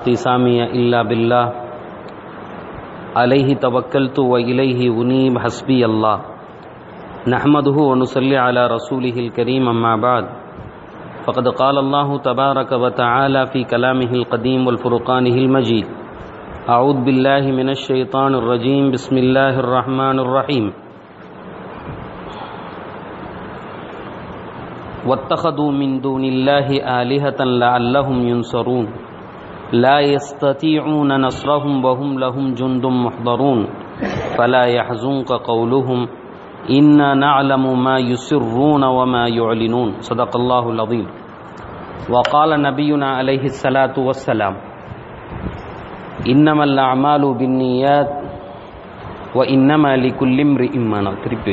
اعتصامي إلا بالله عليه توكلت وإليه أنيب حسبي الله نحمده ونصلي على رسوله الكريم أما بعد فقد قال الله تبارك وتعالى في كلامه القديم والفرقانه المجيد أعوذ بالله من الشيطان الرجيم بسم الله الرحمن الرحيم واتخذوا من دون الله آلهة لعلهم ينصرون لا يستطيعون نصرهم وهم لهم جند محضرون فلا يحزنك قولهم إنا نعلم ما يسرون وما يعلنون صدق الله العظيم وقال نبينا عليه الصلاة والسلام إنما الأعمال بالنيات وإنما لكل امرئ ما نوى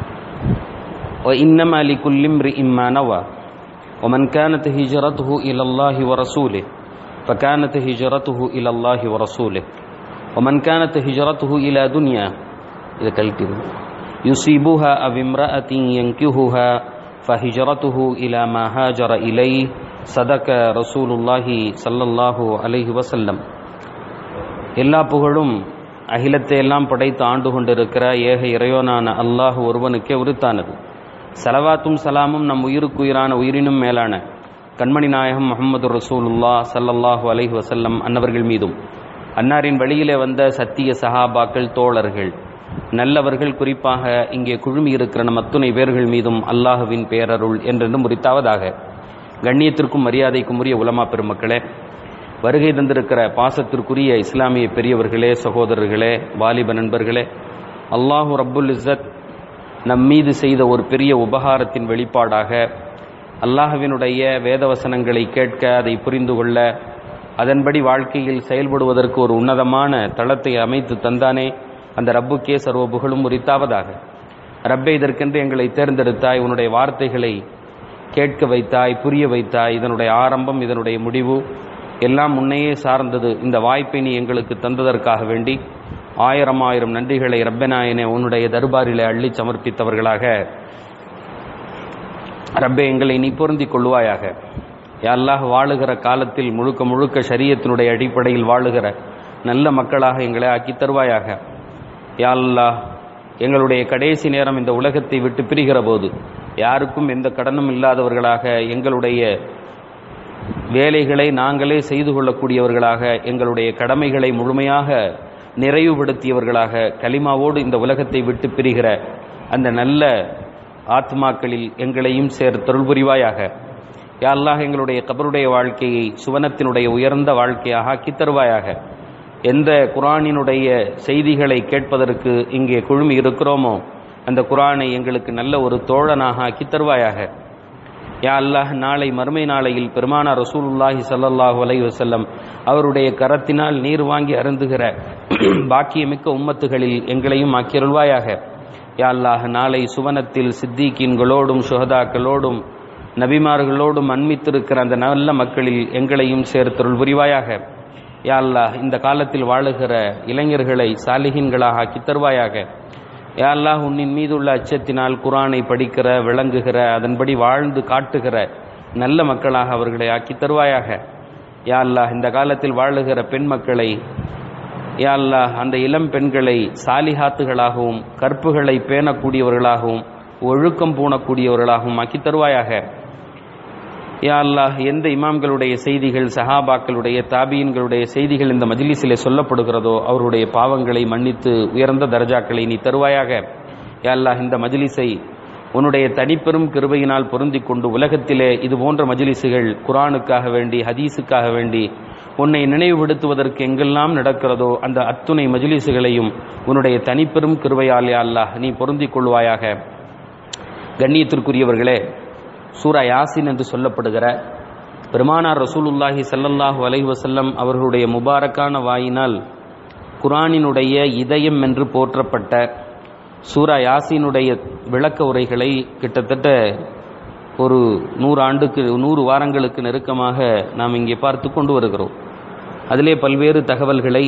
وإنما لكل امرئ ما نوى ومن كانت هجرته إلى الله ورسوله فكانت هجرته إلى الله ورسوله ومن كانت هجرته إلى دنيا إذا كالتين يصيبها أو امرأة ينكهها فهجرته إلى ما هاجر إليه صدق رسول الله صلى الله عليه وسلم எல்லா புகழும் அகிலத்தை எல்லாம் படைத்து ஆண்டு கொண்டிருக்கிற ஏக இறையோனான அல்லாஹ் ஒருவனுக்கே உரித்தானது சலவாத்தும் சலாமும் நம் உயிருக்குயிரான உயிரினும் மேலான கண்மணி நாயகம் முகமது ரசூலுல்லா சல்லல்லாஹு அலைஹி வசல்லம் அன்னவர்கள் மீதும் அன்னாரின் வழியிலே வந்த சத்திய சஹாபாக்கள் தோழர்கள் நல்லவர்கள் குறிப்பாக இங்கே குழுமி இருக்கிற நம் அத்துணை பேர்கள் மீதும் அல்லாஹுவின் பேரருள் என்றென்றும் முறித்தாவதாக கண்ணியத்திற்கும் மரியாதைக்கும் உரிய உலமா பெருமக்களே வருகை தந்திருக்கிற பாசத்திற்குரிய இஸ்லாமிய பெரியவர்களே சகோதரர்களே வாலிப நண்பர்களே அல்லாஹூ ரப்புல் இஸ்ஸத் நம் மீது செய்த ஒரு பெரிய உபகாரத்தின் வெளிப்பாடாக அல்லாஹுவினுடைய வேதவசனங்களை கேட்க அதை புரிந்து கொள்ள அதன்படி வாழ்க்கையில் செயல்படுவதற்கு ஒரு உன்னதமான தளத்தை அமைத்து தந்தானே அந்த ரப்புக்கே சர்வ புகழும் உரித்தாவதாக ரப்பே இதற்கென்று எங்களை தேர்ந்தெடுத்தாய் உன்னுடைய வார்த்தைகளை கேட்க வைத்தாய் புரிய வைத்தாய் இதனுடைய ஆரம்பம் இதனுடைய முடிவு எல்லாம் முன்னையே சார்ந்தது இந்த வாய்ப்பை நீ எங்களுக்கு தந்ததற்காக வேண்டி ஆயிரம் ஆயிரம் நன்றிகளை ரப்பநாயனே உன்னுடைய தர்பாரிலே அள்ளி சமர்ப்பித்தவர்களாக ரப்பே எங்களை நீ பொருந்திக் கொள்வாயாக அல்லாஹ் வாழுகிற காலத்தில் முழுக்க முழுக்க சரியத்தினுடைய அடிப்படையில் வாழுகிற நல்ல மக்களாக எங்களை ஆக்கி தருவாயாக யாழ்லா எங்களுடைய கடைசி நேரம் இந்த உலகத்தை விட்டு பிரிகிற போது யாருக்கும் எந்த கடனும் இல்லாதவர்களாக எங்களுடைய வேலைகளை நாங்களே செய்து கொள்ளக்கூடியவர்களாக எங்களுடைய கடமைகளை முழுமையாக நிறைவுபடுத்தியவர்களாக கலிமாவோடு இந்த உலகத்தை விட்டு பிரிகிற அந்த நல்ல ஆத்மாக்களில் எங்களையும் சேர் தொருள் புரிவாயாக யாரெல்லாம் எங்களுடைய கபருடைய வாழ்க்கையை சுவனத்தினுடைய உயர்ந்த வாழ்க்கையாக ஆக்கி தருவாயாக எந்த குரானினுடைய செய்திகளை கேட்பதற்கு இங்கே குழுமி இருக்கிறோமோ அந்த குரானை எங்களுக்கு நல்ல ஒரு தோழனாக ஆக்கி தருவாயாக யா அல்லாஹ் நாளை மறுமை நாளையில் பெருமானா ரசூலுல்லாஹி சல்லாஹூ அலை வசல்லம் அவருடைய கரத்தினால் நீர் வாங்கி அருந்துகிற பாக்கியமிக்க உம்மத்துகளில் எங்களையும் ஆக்கியருள்வாயாக யா அல்லாஹ் நாளை சுவனத்தில் சித்திகீன்களோடும் சுகதாக்களோடும் நபிமார்களோடும் அன்மித்திருக்கிற அந்த நல்ல மக்களில் எங்களையும் சேர்த்தருள் புரிவாயாக யா அல்லாஹ் இந்த காலத்தில் வாழுகிற இளைஞர்களை சாலிகின்களாக ஆக்கி தருவாயாக யா அல்லாஹ் உன்னின் மீதுள்ள அச்சத்தினால் குரானை படிக்கிற விளங்குகிற அதன்படி வாழ்ந்து காட்டுகிற நல்ல மக்களாக அவர்களை ஆக்கி தருவாயாக யா அல்லாஹ் இந்த காலத்தில் வாழுகிற பெண் மக்களை யா அல்லாஹ் அந்த இளம் பெண்களை சாலிஹாத்துகளாகவும் கற்புகளை பேணக்கூடியவர்களாகவும் ஒழுக்கம் பூணக்கூடியவர்களாகவும் ஆக்கி தருவாயாக யா அல்லாஹ் எந்த இமாம்களுடைய செய்திகள் சஹாபாக்களுடைய தாபீன்களுடைய செய்திகள் இந்த மஜ்லிஸிலே சொல்லப்படுகிறதோ அவருடைய பாவங்களை மன்னித்து உயர்ந்த தர்ஜாக்களை நீ தருவாயாக யா அல்லாஹ் இந்த மஜ்லிஸை உன்னுடைய தனிப்பெரும் கிருபையினால் பொருந்தி கொண்டு உலகத்திலே இது போன்ற மஜ்லிஸுகள் குரானுக்காக வேண்டி ஹதீஸுக்காக வேண்டி உன்னை நினைவுபடுத்துவதற்கு எங்கெல்லாம் நடக்கிறதோ அந்த அத்துணை மஜ்லிஸுகளையும் உன்னுடைய தனிப்பெரும் கிருபையால் யா அல்லாஹ் நீ பொருந்திக் கொள்வாயாக கண்ணியத்திற்குரியவர்களே சூரா யாசின் என்று சொல்லப்படுகிற பெருமானார் ரசூலுல்லாஹி சல்லல்லாஹு அலைஹி வசல்லம் அவர்களுடைய முபாரக்கான வாயினால் குரானினுடைய இதயம் என்று போற்றப்பட்ட சூரா யாசினுடைய விளக்க உரைகளை கிட்டத்தட்ட ஒரு நூறு ஆண்டுக்கு நூறு வாரங்களுக்கு நெருக்கமாக நாம் இங்கே பார்த்து கொண்டு வருகிறோம் அதிலே பல்வேறு தகவல்களை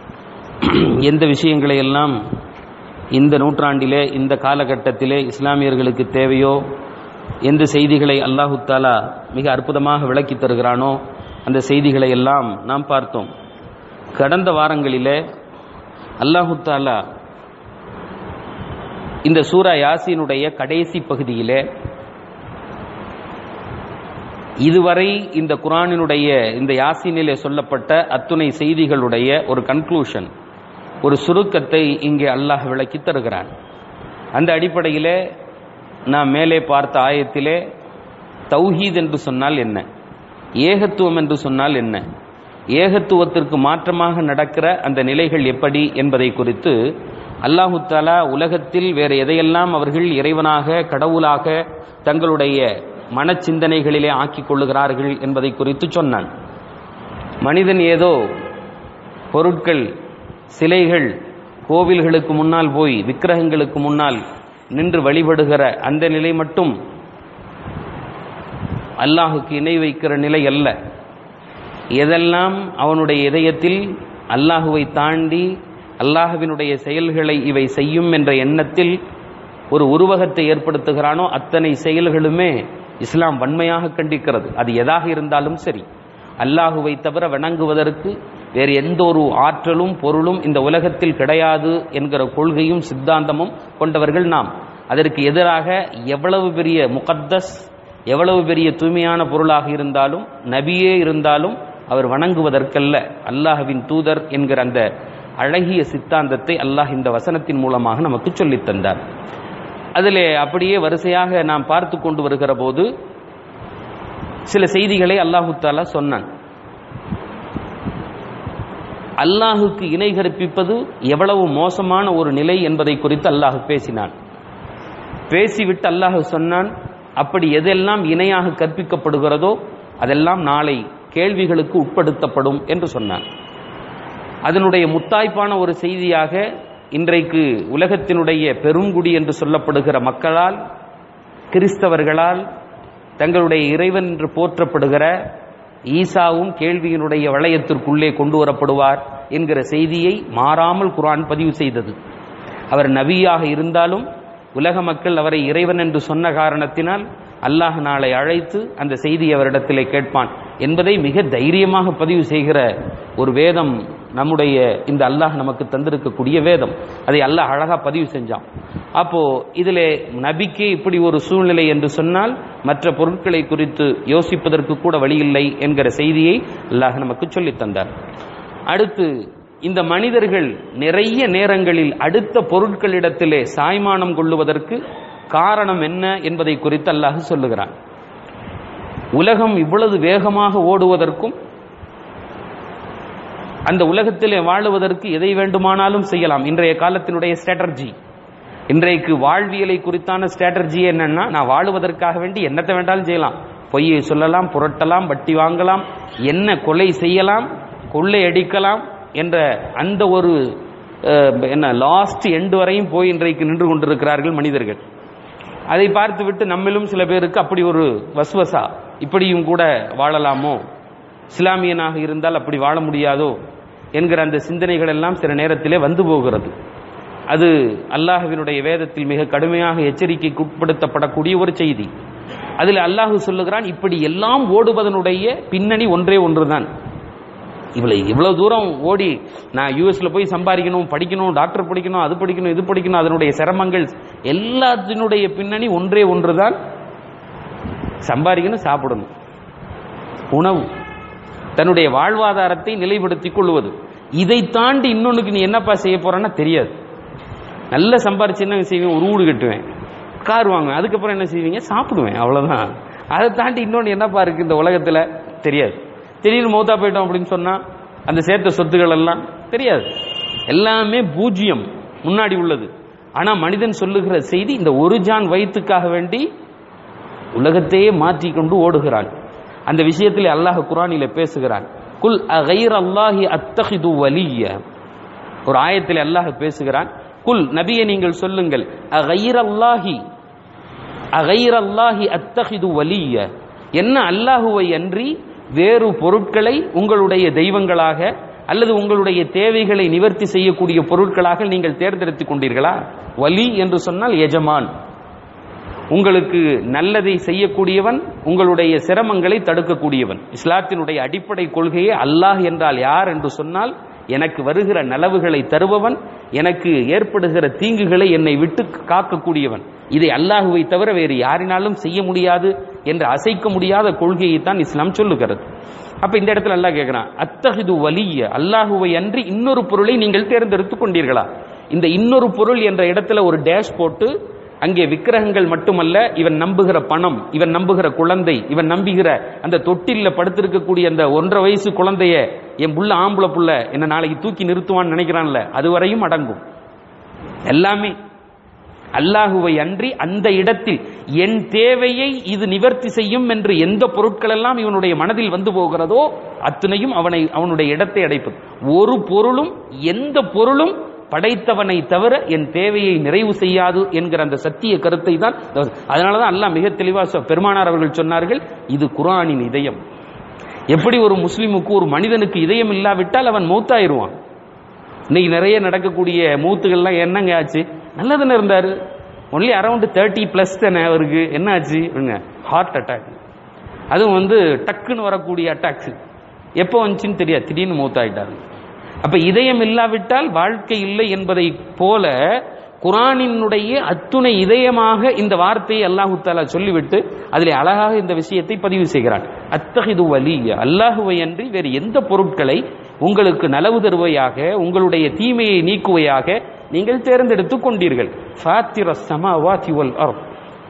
எந்த விஷயங்களை எல்லாம் இந்த நூற்றாண்டிலே இந்த காலகட்டத்திலே இஸ்லாமியர்களுக்கு தேவையோ எந்த செய்திகளை அல்லாஹு தாலா மிக அற்புதமாக விளக்கி தருகிறானோ அந்த செய்திகளை எல்லாம் நாம் பார்த்தோம் கடந்த வாரங்களிலே அல்லாஹு தாலா இந்த சூரா யாசீனுடைய கடைசி பகுதியிலே இதுவரை இந்த குரானினுடைய இந்த யாசீனிலே சொல்லப்பட்ட அத்துணை செய்திகளுடைய ஒரு கன்க்ளூஷன் ஒரு சுருக்கத்தை இங்கே அல்லாஹ் விளக்கி தருகிறான் அந்த அடிப்படையிலே நாம் மேலே பார்த்த ஆயத்திலே தௌஹீத் என்று சொன்னால் என்ன ஏகத்துவம் என்று சொன்னால் என்ன ஏகத்துவத்திற்கு மாற்றமாக நடக்கிற அந்த நிலைகள் எப்படி என்பதை குறித்து அல்லாஹு தாலா உலகத்தில் வேறு எதையெல்லாம் அவர்கள் இறைவனாக கடவுளாக தங்களுடைய மனச்சிந்தனைகளிலே ஆக்கிக் கொள்ளுகிறார்கள் என்பதை குறித்து சொன்னான் மனிதன் ஏதோ பொருட்கள் சிலைகள் கோவில்களுக்கு முன்னால் போய் விக்கிரகங்களுக்கு முன்னால் நின்று வழிபடுகிற அந்த நிலை மட்டும் அல்லாஹுக்கு இணை வைக்கிற நிலை அல்ல எதெல்லாம் அவனுடைய இதயத்தில் அல்லாஹுவை தாண்டி அல்லாஹுவினுடைய செயல்களை இவை செய்யும் என்ற எண்ணத்தில் ஒரு உருவகத்தை ஏற்படுத்துகிறானோ அத்தனை செயல்களுமே இஸ்லாம் வன்மையாக கண்டிக்கிறது அது எதாக இருந்தாலும் சரி அல்லாஹுவை தவிர வணங்குவதற்கு வேறு எந்த ஒரு ஆற்றலும் பொருளும் இந்த உலகத்தில் கிடையாது என்கிற கொள்கையும் சித்தாந்தமும் கொண்டவர்கள் நாம் அதற்கு எதிராக எவ்வளவு பெரிய முகத்தஸ் எவ்வளவு பெரிய தூய்மையான பொருளாக இருந்தாலும் நபியே இருந்தாலும் அவர் வணங்குவதற்கல்ல அல்லாஹுவின் தூதர் என்கிற அந்த அழகிய சித்தாந்தத்தை அல்லாஹ் இந்த வசனத்தின் மூலமாக நமக்கு சொல்லித் தந்தார் அதிலே அப்படியே வரிசையாக நாம் பார்த்து கொண்டு வருகிற போது சில செய்திகளை அல்லாஹு தாலா சொன்னான் அல்லாஹுக்கு இணை கற்பிப்பது எவ்வளவு மோசமான ஒரு நிலை என்பதை குறித்து அல்லாஹ் பேசினான் பேசிவிட்டு அல்லாஹ் சொன்னான் அப்படி எதெல்லாம் இணையாக கற்பிக்கப்படுகிறதோ அதெல்லாம் நாளை கேள்விகளுக்கு உட்படுத்தப்படும் என்று சொன்னான் அதனுடைய முத்தாய்ப்பான ஒரு செய்தியாக இன்றைக்கு உலகத்தினுடைய பெருங்குடி என்று சொல்லப்படுகிற மக்களால் கிறிஸ்தவர்களால் தங்களுடைய இறைவன் என்று போற்றப்படுகிற ஈசாவும் கேள்வியினுடைய வளையத்திற்குள்ளே கொண்டு வரப்படுவார் என்கிற செய்தியை மாறாமல் குரான் பதிவு செய்தது அவர் நபியாக இருந்தாலும் உலக மக்கள் அவரை இறைவன் என்று சொன்ன காரணத்தினால் அல்லாஹ் நாளை அழைத்து அந்த செய்தி அவரிடத்திலே கேட்பான் என்பதை மிக தைரியமாக பதிவு செய்கிற ஒரு வேதம் நம்முடைய இந்த அல்லாஹ் நமக்கு தந்திருக்கக்கூடிய வேதம் அதை அல்லாஹ் அழகா பதிவு செஞ்சான் அப்போ இதிலே நபிக்கே இப்படி ஒரு சூழ்நிலை என்று சொன்னால் மற்ற பொருட்களை குறித்து யோசிப்பதற்கு கூட வழியில்லை என்கிற செய்தியை அல்லாஹ் நமக்கு சொல்லித் தந்தார் அடுத்து இந்த மனிதர்கள் நிறைய நேரங்களில் அடுத்த பொருட்களிடத்திலே சாய்மானம் கொள்ளுவதற்கு காரணம் என்ன என்பதை குறித்து அல்லாஹ் சொல்லுகிறான் உலகம் இவ்வளவு வேகமாக ஓடுவதற்கும் அந்த உலகத்திலே வாழுவதற்கு எதை வேண்டுமானாலும் செய்யலாம் இன்றைய காலத்தினுடைய ஸ்ட்ராட்டர்ஜி இன்றைக்கு வாழ்வியலை குறித்தான ஸ்ட்ராட்டர்ஜி என்னன்னா நான் வாழுவதற்காக வேண்டி என்னத்தை வேண்டாலும் செய்யலாம் பொய்யை சொல்லலாம் புரட்டலாம் வட்டி வாங்கலாம் என்ன கொலை செய்யலாம் கொள்ளை அடிக்கலாம் என்ற அந்த ஒரு என்ன லாஸ்ட் எண்டு வரையும் போய் இன்றைக்கு நின்று கொண்டிருக்கிறார்கள் மனிதர்கள் அதை பார்த்துவிட்டு நம்மிலும் சில பேருக்கு அப்படி ஒரு வஸ்வசா இப்படியும் கூட வாழலாமோ இஸ்லாமியனாக இருந்தால் அப்படி வாழ முடியாதோ என்கிற அந்த சிந்தனைகள் எல்லாம் சில நேரத்திலே வந்து போகிறது அது அல்லாஹுவினுடைய வேதத்தில் மிக கடுமையாக எச்சரிக்கைக்கு உட்படுத்தப்படக்கூடிய ஒரு செய்தி அதில் அல்லாஹு சொல்லுகிறான் இப்படி எல்லாம் ஓடுவதனுடைய பின்னணி ஒன்றே ஒன்றுதான் இவ்வளவு இவ்வளவு தூரம் ஓடி நான் யூஎஸ்ல போய் சம்பாதிக்கணும் படிக்கணும் டாக்டர் படிக்கணும் அது படிக்கணும் இது படிக்கணும் அதனுடைய சிரமங்கள் எல்லாத்தினுடைய பின்னணி ஒன்றே ஒன்றுதான் சம்பாதிக்கணும் சாப்பிடணும் உணவு தன்னுடைய வாழ்வாதாரத்தை நிலைப்படுத்திக் கொள்வது இதை தாண்டி இன்னொன்னுக்கு நீ என்னப்பா செய்ய போறன்னா தெரியாது நல்ல சம்பாரிச்சு என்ன செய்வேன் ஒரு வீடு கட்டுவேன் கார் வாங்குவேன் அதுக்கப்புறம் என்ன செய்வீங்க சாப்பிடுவேன் அவ்வளவுதான் அதை தாண்டி இன்னொன்று என்னப்பா இருக்கு இந்த உலகத்துல தெரியாது திடீர்னு மௌத்தா போயிட்டோம் அப்படின்னு சொன்னா அந்த சேர்த்த சொத்துக்கள் எல்லாம் தெரியாது எல்லாமே பூஜ்ஜியம் முன்னாடி உள்ளது ஆனா மனிதன் சொல்லுகிற செய்தி இந்த ஒரு ஜான் வயிற்றுக்காக வேண்டி உலகத்தையே மாற்றி கொண்டு ஓடுகிறான் அந்த விஷயத்தில் அல்லாஹ் குரானில பேசுகிறான் குல் அகைர் அல்லாஹி அத்தஹிது வலிய ஒரு ஆயத்தில் அல்லாஹ் பேசுகிறான் குல் நபியை நீங்கள் சொல்லுங்கள் அகைர் அல்லாஹி அகைர் அல்லாஹி அத்தஹிது வலிய என்ன அல்லாஹுவை அன்றி வேறு பொருட்களை உங்களுடைய தெய்வங்களாக அல்லது உங்களுடைய தேவைகளை நிவர்த்தி செய்யக்கூடிய பொருட்களாக நீங்கள் தேர்ந்தெடுத்துக் கொண்டீர்களா வலி என்று சொன்னால் எஜமான் உங்களுக்கு நல்லதை செய்யக்கூடியவன் உங்களுடைய சிரமங்களை தடுக்கக்கூடியவன் இஸ்லாத்தினுடைய அடிப்படை கொள்கையே அல்லாஹ் என்றால் யார் என்று சொன்னால் எனக்கு வருகிற நலவுகளை தருபவன் எனக்கு ஏற்படுகிற தீங்குகளை என்னை விட்டு காக்கக்கூடியவன் இதை அல்லாஹுவை தவிர வேறு யாரினாலும் செய்ய முடியாது என்று அசைக்க முடியாத கொள்கையை தான் இஸ்லாம் சொல்லுகிறது அப்ப இந்த இடத்துல அல்லாஹ் கேட்கிறான் அத்தஹிது வலிய அல்லாஹுவை அன்றி இன்னொரு பொருளை நீங்கள் தேர்ந்தெடுத்துக் கொண்டீர்களா இந்த இன்னொரு பொருள் என்ற இடத்துல ஒரு டேஷ் போட்டு அங்கே விக்கிரகங்கள் மட்டுமல்ல இவன் நம்புகிற பணம் இவன் நம்புகிற குழந்தை இவன் நம்புகிற அந்த தொட்டில்ல படுத்திருக்கக்கூடிய அந்த ஒன்றரை வயசு குழந்தைய என் புள்ள ஆம்பளை புள்ள என்ன நாளைக்கு தூக்கி நிறுத்துவான்னு நினைக்கிறான்ல அதுவரையும் அடங்கும் எல்லாமே அல்லாஹுவை அன்றி அந்த இடத்தில் என் தேவையை இது நிவர்த்தி செய்யும் என்று எந்த பொருட்கள் எல்லாம் இவனுடைய மனதில் வந்து போகிறதோ அத்தனையும் அவனை அவனுடைய இடத்தை அடைப்பது ஒரு பொருளும் எந்த பொருளும் படைத்தவனை தவிர என் தேவையை நிறைவு செய்யாது என்கிற அந்த சத்திய கருத்தை தான் அதனாலதான் அல்லாஹ் மிக தெளிவா சொ- பெருமானார் அவர்கள் சொன்னார்கள் இது குர்ஆனின் இதயம் எப்படி ஒரு முஸ்லிமுக்கு ஒரு மனிதனுக்கு இதயம் இல்லாவிட்டால் அவன் மௌத்தாயிருவான் இன்னைக்கு நிறைய நடக்கக்கூடிய மூத்துகள்லாம் என்னங்க ஆச்சு நல்லா தானே இருந்தாரு ஒன்லி அரௌண்ட் தேர்ட்டி பிளஸ் தானே அவருக்கு என்ன ஆச்சு ஹார்ட் அட்டாக் அதுவும் வந்து டக்குன்னு வரக்கூடிய அட்டாக்ஸ் எப்போ வந்துச்சுன்னு தெரியாது திடீர்னு மூத்தாயிட்டாரு அப்ப இதயம் இல்லாவிட்டால் வாழ்க்கை இல்லை என்பதை போல குரானினுடைய அத்துணை இதயமாக இந்த வார்த்தையை அல்லாஹு தாலா சொல்லிவிட்டு அதிலே அழகாக இந்த விஷயத்தை பதிவு செய்கிறான் அத்தகிது வலிய அல்லாஹுவை அன்றி வேறு எந்த பொருட்களை உங்களுக்கு நலவு தருவையாக உங்களுடைய தீமையை நீக்குவையாக நீங்கள் தேர்ந்தெடுத்துக் கொண்டீர்கள் ஃபாத்திர ஸமாவாதி வல் அர்த்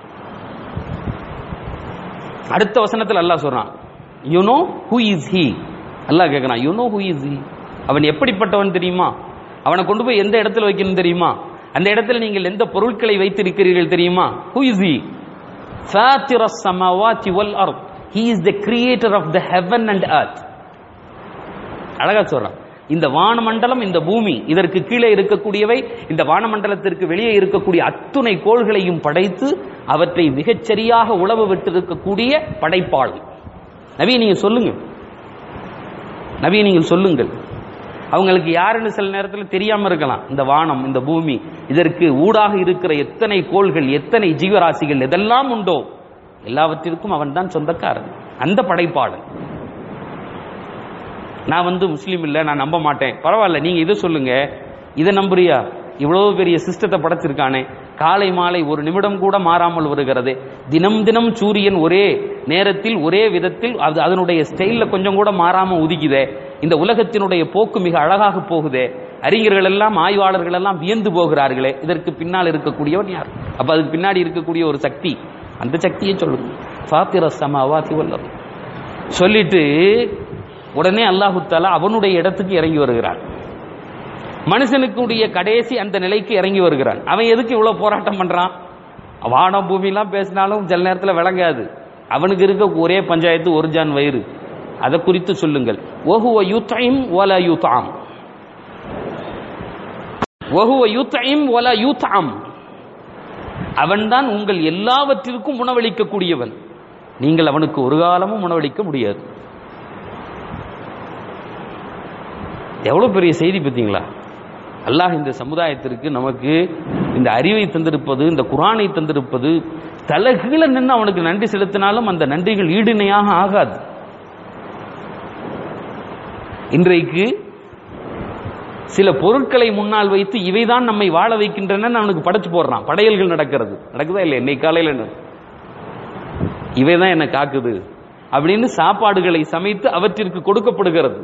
அடுத்த வசனத்தில் அல்லாஹ் சொல்றான் you know who is he Allah கேட்கிறான் you know who is he அவன் எப்படிப்பட்டவன் தெரியுமா அவனை கொண்டு போய் எந்த இடத்துல வைக்கணும் தெரியுமா அந்த இடத்துல நீங்கள் எந்த பொருட்களை வைத்திருக்கிறீர்கள் தெரியுமா ஹூ இஸ் ஹி ஃபாத்திர ஸமாவாதி வல் அர்த் he is the creator of the heaven and earth அழகா சொல்றான் இந்த வானமண்டலம் இந்த பூமி இதற்கு கீழே இருக்கக்கூடியவை இந்த வானமண்டலத்திற்கு வெளியே இருக்கக்கூடிய அத்துணை கோள்களையும் படைத்து அவற்றை மிகச்சரியாக உழவு விட்டிருக்கக்கூடிய படைப்பாளன் நபி நீங்க சொல்லுங்க நபி நீங்கள் சொல்லுங்கள் அவங்களுக்கு யாருன்னு சில நேரத்தில் தெரியாம இருக்கலாம் இந்த வானம் இந்த பூமி இதற்கு ஊடாக இருக்கிற எத்தனை கோள்கள் எத்தனை ஜீவராசிகள் எதெல்லாம் உண்டோ எல்லாவற்றிற்கும் அவன் தான் சொந்தக்காரன் அந்த படைப்பாளன் நான் வந்து முஸ்லீம் இல்லை நான் நம்ப மாட்டேன் பரவாயில்ல நீங்க இதை சொல்லுங்க இதை நம்புறியா இவ்வளவு பெரிய சிஸ்டத்தை படைச்சிருக்கானே காலை மாலை ஒரு நிமிடம் கூட மாறாமல் வருகிறது தினம் தினம் சூரியன் ஒரே நேரத்தில் ஒரே விதத்தில் அது அதனுடைய ஸ்டைல்ல கொஞ்சம் கூட மாறாம உதிக்குதே இந்த உலகத்தினுடைய போக்கு மிக அழகாக போகுதே அறிஞர்கள் எல்லாம் ஆய்வாளர்கள் எல்லாம் வியந்து போகிறார்களே இதற்கு பின்னால் இருக்கக்கூடியவன் யார் அப்ப அதுக்கு பின்னாடி இருக்கக்கூடிய ஒரு சக்தி அந்த சக்தியை சொல்லுங்க ஃபாத்திர சமாவாதி வல்லர் சொல்லிட்டு உடனே அல்லாஹு தாலா அவனுடைய இடத்துக்கு இறங்கி வருகிறான் மனுஷனுக்குடைய கடைசி அந்த நிலைக்கு இறங்கி வருகிறான் அவன் எதுக்கு இவ்வளவு போராட்டம் பண்றான் வானம் பூமிலாம் பேசினாலும் சில நேரத்தில் விளங்காது அவனுக்கு இருக்க ஒரே பஞ்சாயத்து ஒரு ஜான் வயிறு அதை குறித்து சொல்லுங்கள் ஒஹுவ யுத்தைம் வல யுத்தாம் ஒஹுவ யுத்தைம் வல யுத்தாம் அவன்தான் உங்கள் எல்லாவற்றிற்கும் உணவளிக்கக்கூடியவன் நீங்கள் அவனுக்கு ஒரு காலமும் உணவளிக்க முடியாது எவ்வளவு பெரிய செய்தி பார்த்தீங்களா அல்லாஹ் இந்த சமுதாயத்திற்கு நமக்கு இந்த அறிவை தந்திருப்பது இந்த குரானை தந்திருப்பது தலகீழ நின்று அவனுக்கு நன்றி செலுத்தினாலும் அந்த நன்றிகள் ஈடுணையாக ஆகாது இன்றைக்கு சில பொருட்களை முன்னால் வைத்து இவைதான் நம்மை வாழ வைக்கின்றன அவனுக்கு படைச்சு போடுறான் படையல்கள் நடக்கிறது நடக்குதா இல்லை இன்னைக்கு காலையில் என்ன இவைதான் என்ன காக்குது அப்படின்னு சாப்பாடுகளை சமைத்து அவற்றிற்கு கொடுக்கப்படுகிறது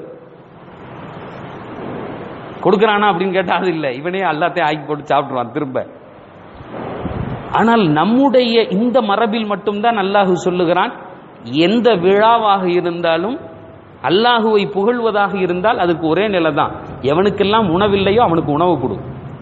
கொடுக்கறானா அப்படின்னு கேட்டா அது இல்லை இவனே எல்லாத்தையும் ஆக்கி போட்டு சாப்பிட்டுருவான் திரும்ப ஆனால் நம்முடைய இந்த மரபில் மட்டும்தான் அல்லாஹு சொல்லுகிறான் எந்த விழாவாக இருந்தாலும் அல்லாஹுவை புகழ்வதாக இருந்தால் அதுக்கு ஒரே நிலை தான் எவனுக்கெல்லாம் உணவில்லையோ அவனுக்கு உணவு கொடு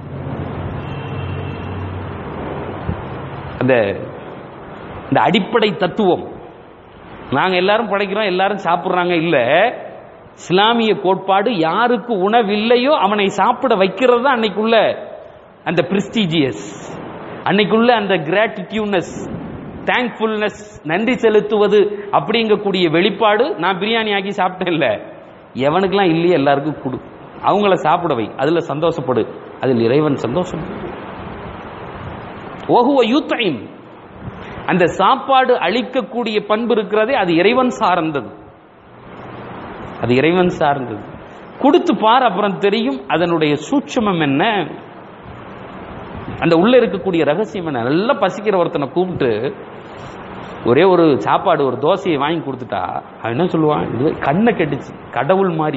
அந்த இந்த அடிப்படை தத்துவம் நாங்க எல்லாரும் படைக்கிறோம் எல்லாரும் சாப்பிடுறாங்க இல்ல இஸ்லாமிய கோட்பாடு யாருக்கு உணவில்லையோ அவனை சாப்பிட வைக்கிறது தான் அன்னைக்குள்ள அந்த பிரிஸ்டீஜியஸ் அன்னைக்குள்ள அந்த கிராட்டிடியூட்னஸ் தேங்க்ஃபுல்னஸ் நன்றி செலுத்துவது அப்படிங்கக்கூடிய வெளிப்பாடு நான் பிரியாணி ஆக்கி சாப்பிட்டேன் இல்ல எவனுக்கெல்லாம் இல்லையே எல்லாருக்கும் கொடு அவங்கள சாப்பிட வை அதுல சந்தோஷப்படு அதில் இறைவன் சந்தோஷம் ஓஹுவ யூத்தைம் அந்த சாப்பாடு அளிக்கக்கூடிய பண்பு இருக்கிறதே அது இறைவன் சார்ந்தது அது இறைவன் சார்ந்தது கொடுத்து பார் அப்புறம் தெரியும் அதனுடைய சூட்சமம் என்ன அந்த உள்ள இருக்கக்கூடிய ரகசியம் என்ன நல்லா பசிக்கிற ஒருத்தனை கூப்பிட்டு ஒரே ஒரு சாப்பாடு ஒரு தோசையை வாங்கி கொடுத்துட்டா அவன் என்ன சொல்லுவான் இது கண்ணை கெட்டுச்சு கடவுள் மாதிரி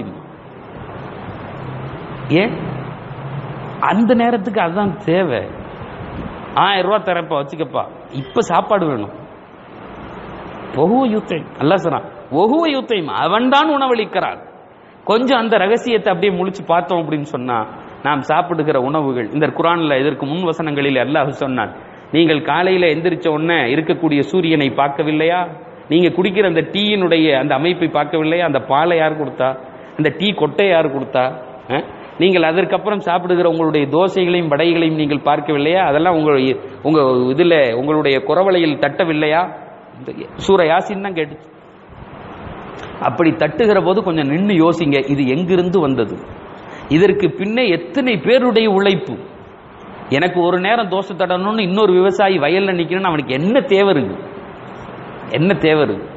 ஏன் அந்த நேரத்துக்கு அதுதான் தேவை ஆயிரம் ரூபாய் தரப்பா வச்சுக்கப்பா இப்ப சாப்பாடு வேணும் ஒகுவ யூத்தையும் அல்ல சொல்றான் ஒகுவ யூத்தையும் அவன் தான் உணவளிக்கிறான் கொஞ்சம் அந்த ரகசியத்தை அப்படியே முழிச்சு பார்த்தோம் அப்படின்னு சொன்னா நாம் சாப்பிடுகிற உணவுகள் இந்த குரான்ல இதற்கு முன் வசனங்களில் அல்லாஹ் சொன்னான் நீங்கள் காலையில எந்திரிச்ச உடனே இருக்கக்கூடிய சூரியனை பார்க்கவில்லையா நீங்க குடிக்கிற அந்த டீயினுடைய அந்த அமைப்பை பார்க்கவில்லையா அந்த பாலை யார் கொடுத்தா அந்த டீ கொட்டை யார் கொடுத்தா அஹ்? நீங்கள் அதற்கப்புறம் சாப்பிடுகிற உங்களுடைய தோசைகளையும் வடைகளையும் நீங்கள் பார்க்கவில்லையா அதெல்லாம் உங்களுடைய உங்க இதுல உங்களுடைய குறவலையில் தட்டவில்லையா இந்த சூர யாசின் தான் கேட்டுச்சு அப்படி தட்டுகிற போது கொஞ்சம் நின்று யோசிங்க இது எங்கிருந்து வந்தது இதற்கு பின்னே எத்தனை பேருடைய உழைப்பு எனக்கு ஒரு நேரம் தோசை தடணும்னு இன்னொரு விவசாயி வயல்ல நிக்கணும்னு அவனுக்கு என்ன தேவை இருக்கு என்ன தேவை இருக்கு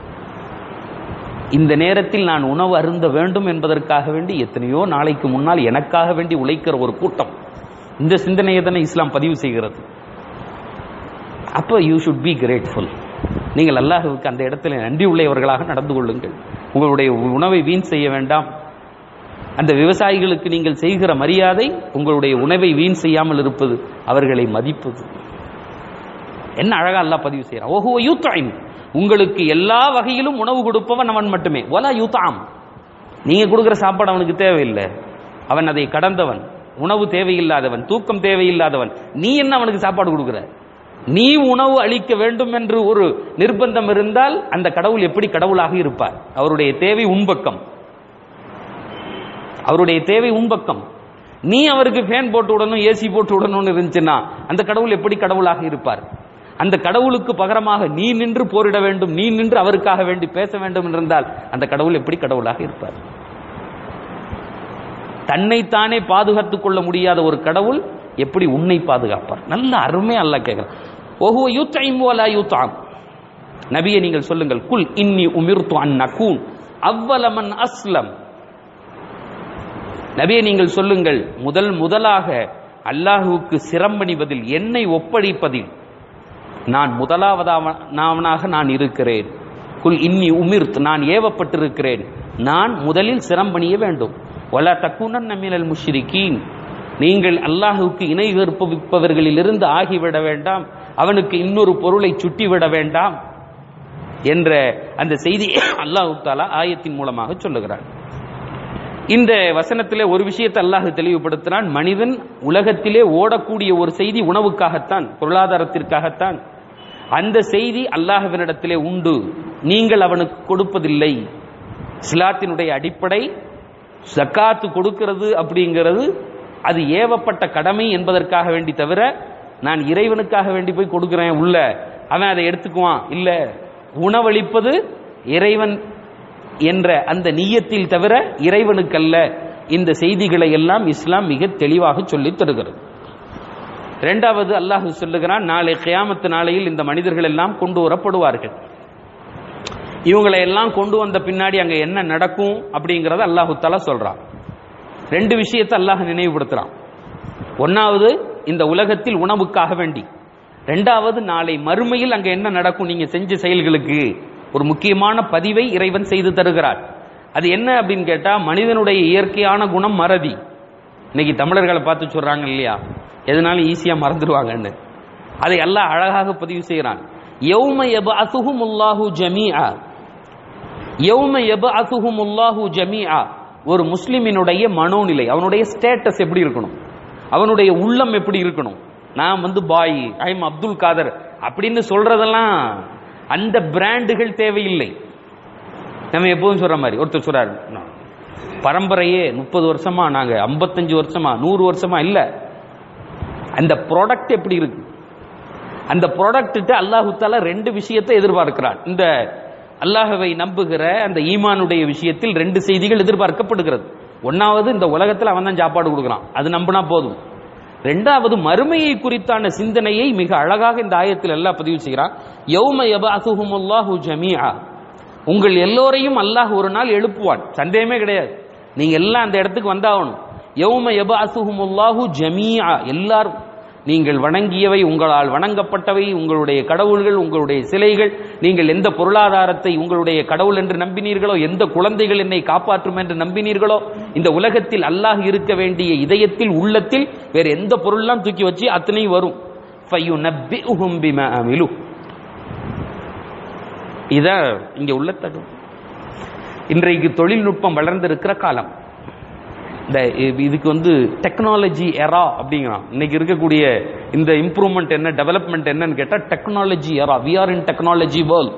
இந்த நேரத்தில் நான் உணவு அருந்த வேண்டும் என்பதற்காக வேண்டி எத்தனையோ நாளைக்கு முன்னால் எனக்காக வேண்டி உழைக்கிற ஒரு கூட்டம் இந்த சிந்தனையை தானே இஸ்லாம் பதிவு செய்கிறது அப்போ யூ ஷுட் பி கிரேட்ஃபுல் நீங்கள் அல்லாஹுவுக்கு அந்த இடத்துல நன்றி உள்ளவர்களாக நடந்து கொள்ளுங்கள் உங்களுடைய உணவை வீண் செய்ய வேண்டாம் அந்த விவசாயிகளுக்கு நீங்கள் செய்கிற மரியாதை உங்களுடைய உணவை வீண் செய்யாமல் இருப்பது அவர்களை மதிப்பது என்ன அழகா அல்லாஹ் பதிவு செய்யறான் ஓஹோ யூத்தாயின் உங்களுக்கு எல்லா வகையிலும் உணவு கொடுப்பவன் அவன் மட்டுமே ஒலா யூத்தாம் நீங்க கொடுக்கிற சாப்பாடு அவனுக்கு தேவையில்லை அவன் அதை கடந்தவன் உணவு தேவையில்லாதவன் தூக்கம் தேவையில்லாதவன் நீ என்ன அவனுக்கு சாப்பாடு கொடுக்கிற நீ உணவு அளிக்க வேண்டும் என்று ஒரு நிர்பந்தம் இருந்தால் அந்த கடவுள் எப்படி கடவுளாக இருப்பார் அவருடைய தேவை உன்பக்கம் அவருடைய தேவை உன்பக்கம் நீ அவருக்கு ஃபேன் போட்டு விடணும் ஏசி போட்டு விடணும்னு இருந்துச்சுன்னா அந்த கடவுள் எப்படி கடவுளாக இருப்பார் அந்த கடவுளுக்கு பகரமாக நீ நின்று போரிட வேண்டும் நீ நின்று அவருக்காக வேண்டி பேச வேண்டும் என்றிருந்தால் அந்த கடவுள் எப்படி கடவுளாக இருப்பார் தன்னைத்தானே பாதுகாத்துக் கொள்ள முடியாத ஒரு கடவுள் எப்படி உன்னை பாதுகாப்பார் நல்ல அருமை அல்ல கேட்கிறான் ஓஹோ யூத்தைம் ஓலா யூத்தாம் நபியை நீங்கள் சொல்லுங்கள் குல் இன்னி உமிர்த்து அன் நகூன் அவ்வலமன் அஸ்லம் நபியை நீங்கள் சொல்லுங்கள் முதல் முதலாக அல்லாஹுவுக்கு சிரம்பணிவதில் என்னை ஒப்படைப்பதில் நான் முதலாவதாவனாக நான் இருக்கிறேன் குல் இன்னி உமிர்த் நான் ஏவப்பட்டிருக்கிறேன் நான் முதலில் சிரம்பணிய வேண்டும் ஒலா தக்குனன் நம்மினல் முஷ்ரிகீன் நீங்கள் அல்லாஹுவுக்கு இணை கற்பவிப்பவர்களிலிருந்து ஆகிவிட வேண்டாம் அவனுக்கு இன்னொரு பொருளை சுட்டிவிட வேண்டாம் என்ற அந்த செய்தி அல்லாஹு தாலா ஆயத்தின் மூலமாக சொல்லுகிறான் இந்த வசனத்திலே ஒரு விஷயத்தை அல்லாஹ் தெளிவுபடுத்தினான் மனிதன் உலகத்திலே ஓடக்கூடிய ஒரு செய்தி உணவுக்காகத்தான் பொருளாதாரத்திற்காகத்தான் அந்த செய்தி அல்லாஹ்வினிடத்திலே உண்டு நீங்கள் அவனுக்கு கொடுப்பதில்லை இஸ்லாத்தினுடைய அடிப்படை ஜக்காத்து கொடுக்கிறது அப்படிங்கிறது அது ஏவப்பட்ட கடமை என்பதற்காக வேண்டி தவிர நான் இறைவனுக்காக வேண்டி போய் கொடுக்கிறேன் உள்ள அவன் அதை எடுத்துக்குவான் இல்ல உணவளிப்பது இறைவன் என்ற அந்த நீயத்தில் தவிர இறைவனுக்கல்ல இந்த செய்திகளை எல்லாம் இஸ்லாம் மிக தெளிவாக சொல்லித் தருகிறது இரண்டாவது அல்லாஹ் சொல்லுகிறான் நாளை கியாமத்து நாளையில் இந்த மனிதர்கள் எல்லாம் கொண்டு வரப்படுவார்கள் இவங்களை எல்லாம் கொண்டு வந்த பின்னாடி அங்க என்ன நடக்கும் அப்படிங்கறத அல்லாஹு தலா சொல்றான் ரெண்டு விஷயத்தை அல்லாஹ் நினைவுபடுத்துறான் ஒன்னாவது இந்த உலகத்தில் உணவுக்காக வேண்டி ரெண்டாவது நாளை மறுமையில் அங்க என்ன நடக்கும் நீங்க செஞ்ச செயல்களுக்கு ஒரு முக்கியமான பதிவை இறைவன் செய்து தருகிறார் அது என்ன அப்படின்னு கேட்டா மனிதனுடைய இயற்கையான குணம் மறதி இன்னைக்கு தமிழர்களை பார்த்து சொல்றாங்க இல்லையா எதனாலும் ஈஸியா மறந்துடுவாங்கன்னு அதை எல்லாம் அழகாக பதிவு செய்கிறான் யௌம எப அசுகுமுல்லாஹு ஜமீஆ யௌம எப அசுகுமுல்லாஹு ஜமீஆ ஒரு முஸ்லிமினுடைய மனோநிலை அவனுடைய ஸ்டேட்டஸ் எப்படி இருக்கணும் அவனுடைய உள்ளம் எப்படி இருக்கணும் நான் வந்து பாய் ஐம் அப்துல் காதர் அப்படின்னு சொல்றதெல்லாம் அந்த பிராண்டுகள் தேவையில்லை நம்ம எப்போதும் சொல்ற மாதிரி ஒருத்தர் சொல்றாரு "நான் பரம்பரையே முப்பது வருஷமா நாங்க ஐம்பத்தஞ்சு வருஷமா நூறு வருஷமா இல்ல அந்த ப்ராடக்ட் எப்படி இருக்கு அந்த ப்ராடக்ட்டு அல்லாஹு தாலா ரெண்டு விஷயத்தை எதிர்பார்க்கிறான் இந்த அல்லாஹவை நம்புகிற அந்த ஈமானுடைய விஷயத்தில் ரெண்டு செய்திகள் எதிர்பார்க்கப்படுகிறது ஒன்னாவது இந்த உலகத்தில் அவன் தான் சாப்பாடு கொடுக்குறான் அது நம்பினா போதும் ரெண்டாவது மறுமையை குறித்தான சிந்தனையை மிக அழகாக இந்த ஆயத்தில் எல்லாம் பதிவு செய்கிறான் யௌம யபஅசுஹுமுல்லாஹு ஜமீஆ உங்கள் எல்லோரையும் அல்லாஹ் ஒரு நாள் எழுப்புவான் சந்தேகமே கிடையாது நீங்க எல்லாம் அந்த இடத்துக்கு வந்தாகணும் யௌம யபஅசுஹுமுல்லாஹு ஜமீஆ எல்லாரும் நீங்கள் வணங்கியவை உங்களால் வணங்கப்பட்டவை உங்களுடைய கடவுள்கள் உங்களுடைய சிலைகள் நீங்கள் எந்த பொருளாதாரத்தை உங்களுடைய கடவுள் என்று நம்பினீர்களோ எந்த குழந்தைகள் என்னை காப்பாற்றும் என்று நம்பினீர்களோ இந்த உலகத்தில் அல்லாஹ் இருக்க வேண்டிய இதயத்தில் உள்ளத்தில் வேற எந்த பொருள்லாம் தூக்கி வச்சு அத்தனையும் வரும் ஃபயுனப்பிஉஹும் பிமா அமிலு இதான் இங்க உள்ள தகவல் இன்றைக்கு தொழில்நுட்பம் வளர்ந்திருக்கிற காலம் இந்த இ- இதுக்கு வந்து டெக்னாலஜி எரா அப்படிங்கிறான் இன்னைக்கு இருக்கக்கூடிய இந்த இம்ப்ரூவ்மெண்ட் என்ன டெவலப்மெண்ட் என்னன்னு கேட்டா technology era we are in technology world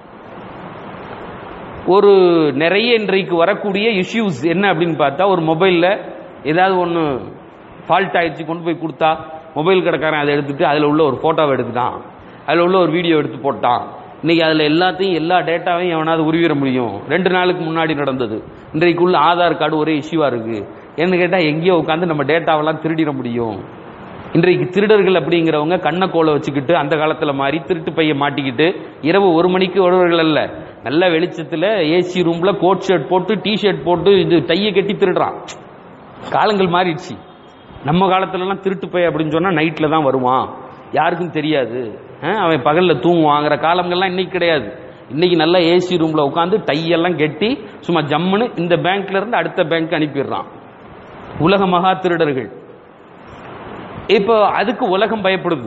ஒரு நிறைய இன்றைக்கு வரக்கூடிய இஷ்யூஸ் என்ன அப்படின்னு பார்த்தா ஒரு மொபைல்ல ஏதாவது ஒன்று ஃபால்ட் ஆயிடுச்சு கொண்டு போய் கொடுத்தா மொபைல் கடைக்காரன் அதை எடுத்துட்டு அதில் உள்ள ஒரு ஃபோட்டோவை எடுத்துட்டான் அதில் உள்ள ஒரு வீடியோ எடுத்து போட்டான் இன்னைக்கு அதில் எல்லாத்தையும் எல்லா டேட்டாவையும் எவனாவது உருவிட முடியும் ரெண்டு நாளுக்கு முன்னாடி நடந்தது இன்றைக்கு உள்ள ஆதார் கார்டு ஒரே இஷ்யூவாக இருக்கு என்ன கேட்டால் எங்கேயோ உட்காந்து நம்ம டேட்டாவெல்லாம் திருடிட முடியும் இன்றைக்கு திருடர்கள் அப்படிங்கிறவங்க கண்ணை கோலை வச்சுக்கிட்டு அந்த காலத்துல மாதிரி திருட்டு பைய மாட்டிக்கிட்டு இரவு ஒரு மணிக்கு வருவர்கள் அல்ல நல்ல வெளிச்சத்துல ஏசி ரூம்ல கோட் ஷர்ட் போட்டு டி ஷர்ட் போட்டு இது டையை கட்டி திருடுறான் காலங்கள் மாறிடுச்சு நம்ம காலத்துலலாம் திருட்டு பை அப்படின்னு சொன்னா நைட்ல தான் வருவான் யாருக்கும் தெரியாது அஹ், அவன் பகல்ல தூங்குவாங்கிற காலங்கள்லாம் இன்னைக்கு கிடையாது இன்னைக்கு நல்லா ஏசி ரூம்ல உட்காந்து டையெல்லாம் கட்டி சும்மா ஜம்முன்னு இந்த பேங்க்ல இருந்து அடுத்த பேங்க் அனுப்பிடுறான் உலக மகா திருடர்கள் இப்போ அதுக்கு உலகம் பயப்படுது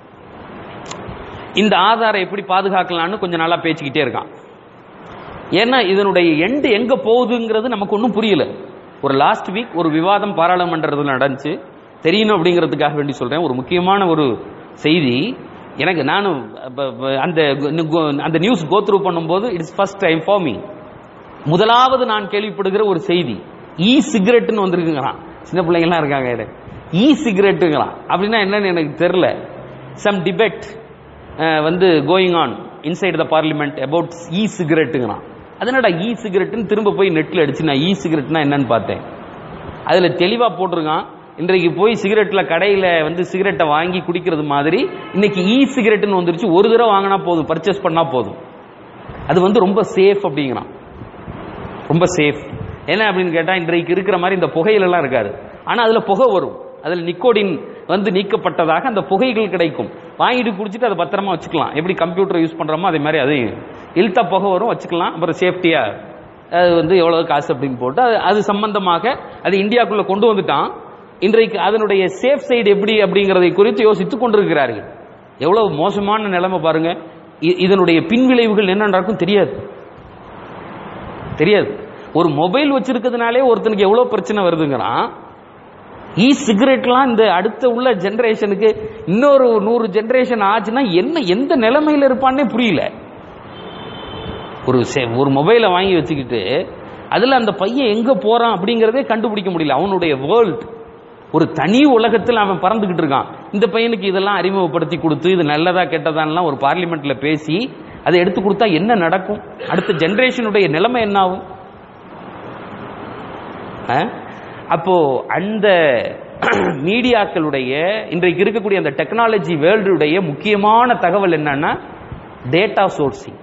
இந்த ஆதாரை எப்படி பாதுகாக்கலாம்னு கொஞ்ச நாளா பேசிக்கிட்டே இருக்கான் ஏன்னா இதனுடைய எண்டு எங்க போகுதுங்கிறது நமக்கு ஒன்றும் புரியல ஒரு லாஸ்ட் வீக் ஒரு விவாதம் பாராளுமன்றத்தில் நடந்துச்சு தெரியணும் அப்படிங்கிறதுக்காக வேண்டி சொல்றேன் ஒரு முக்கியமான ஒரு செய்தி எனக்கு நானும் அப்ப- அப்ப அந்த அந்த நியூஸ் கோத்ரூ பண்ணும்போது it's first time for me முதலாவது நான் கேள்விப்படுகிற ஒரு செய்தி இ சிகரெட்னு வந்திருக்குங்கிறான் சின்ன பிள்ளைங்கலாம் இருக்காங்க இ சிகரெட்டுங்கிறான் அப்படின்னா என்னன்னு எனக்கு தெரியல சம் டிபேட் வந்து going on inside the parliament about இ சிகரெட்டுங்கிறான் அதனடா இ சிகரெட்னு திரும்ப போய் நெட்ல அடிச்சு நான் இ சிகரெட்னா என்னன்னு பார்த்தேன் அதுல தெளிவா போட்டிருக்கான் இன்றைக்கு போய் சிகரெட்ல கடையில வந்து சிகரெட்டை வாங்கி குடிக்கிறது மாதிரி இன்னைக்கு இ சிகரெட்னு வந்துருச்சு ஒரு தடவை வாங்கினா போதும் பர்ச்சேஸ் பண்ணா போதும் அது வந்து ரொம்ப சேஃப் அப்படிங்கிறான் ரொம்ப சேஃப் என்ன அப்படின்னு கேட்டா இன்றைக்கு இருக்கிற மாதிரி இந்த புகையிலெல்லாம் இருக்காது ஆனா அதுல புகை வரும் அதுல நிக்கோடின் வந்து நீக்கப்பட்டதாக அந்த புகைகள் கிடைக்கும் வாங்கிட்டு குடிச்சிட்டு அதை பத்திரமா வச்சுக்கலாம் எப்படி கம்ப்யூட்டர் யூஸ் பண்றோமோ அதே மாதிரி அதையும் இழுத்த புகை வரும் வச்சுக்கலாம் அப்புறம் சேஃப்டியா அது வந்து எவ்வளவு காசு அப்படின்னு போட்டு அது அது சம்பந்தமாக அது இந்தியாக்குள்ள கொண்டு வந்துட்டான் இன்றைக்கு அதனுடைய சேஃப் சைடு எப்படி அப்படிங்கறதை குறித்து யோசித்துக் கொண்டிருக்கிறார்கள் எவ்வளவு மோசமான நிலைமை பாருங்க இ- இதனுடைய பின்விளைவுகள் என்ன நடக்கும் தெரியாது தெரியாது ஒரு மொபைல் வச்சிருக்கிறதுனாலே ஒருத்தனுக்கு எவ்வளவு பிரச்சனை வருதுங்கிறான் இ சிகரெட்லாம் இந்த அடுத்த உள்ள ஜெனரேஷனுக்கு இன்னொரு நூறு ஜெனரேஷன் ஆச்சுன்னா என்ன எந்த நிலைமையில இருப்பான்னே புரியல ஒரு செ- ஒரு மொபைலை வாங்கி வச்சுக்கிட்டு அதுல அந்த பையன் எங்க போறான் அப்படிங்கறதே கண்டுபிடிக்க முடியல அவனுடைய வேர்ல்ட் ஒரு தனி உலகத்தில் அவன் பறந்துகிட்டு இருக்கான் இந்த பையனுக்கு இதெல்லாம் அறிமுகப்படுத்தி கொடுத்து இது நல்லதா கெட்டதான்லாம் ஒரு பார்லிமெண்ட்ல பேசி அதை எடுத்து கொடுத்தா என்ன நடக்கும் அடுத்த ஜெனரேஷனுடைய நிலைமை என்ன ஆகும் ஆ? அப்போ அந்த மீடியாக்களுடைய இன்றைக்கு இருக்கக்கூடிய அந்த டெக்னாலஜி வேர்ல்டுடைய முக்கியமான தகவல் என்னன்னா டேட்டா சோர்சிங்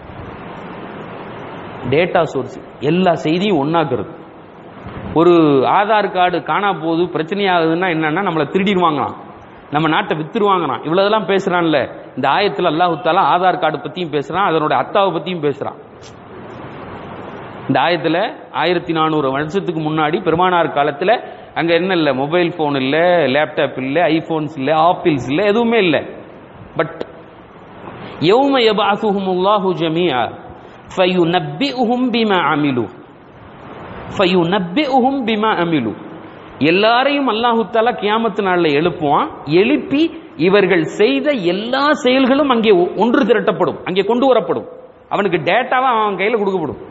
டேட்டா சோர்சிங் எல்லா செய்தியும் ஒன்னாக்குறது ஒரு ஆதார் கார்டு காணா போகுது பிரச்சனை ஆகுதுன்னா என்னன்னா நம்மளை திருடிடுவாங்களாம் நம்ம நாட்டை வித்துருவாங்களாம் இவ்வளவுதெல்லாம் பேசுறான்ல இந்த ஆயத்துல அல்லாஹு தாலா ஆதார் கார்டு பத்தியும் பேசுறான் அதனோட அத்தாவை பத்தியும் பேசுறான் இந்த ஆயத்துல ஆயிரத்தி நானூறு வருஷத்துக்கு முன்னாடி பெருமானார் காலத்துல அங்க என்ன இல்ல மொபைல் போன் இல்ல லேப்டாப் இல்ல ஐபோன்ஸ் இல்ல ஆப்பிள்ஸ் இல்ல எதுவுமே இல்ல பட் யௌம யபஅசுஹுமுல்லாஹு ஜமீஆ ஃபயுனப்பிஉஹும் பிமா அமிலு ஃபயுனப்பிஉஹும் பிமா அமிலு எல்லாரையும் அல்லாஹு தஆலா கியாமத்து நாள்ல எழுப்புவான் எழுப்பி இவர்கள் செய்த எல்லா செயல்களும் அங்கே ஒ- ஒன்று திரட்டப்படும் அங்கே கொண்டு வரப்படும் அவனுக்கு டேட்டாவா அவன் கையில கொடுக்கப்படும்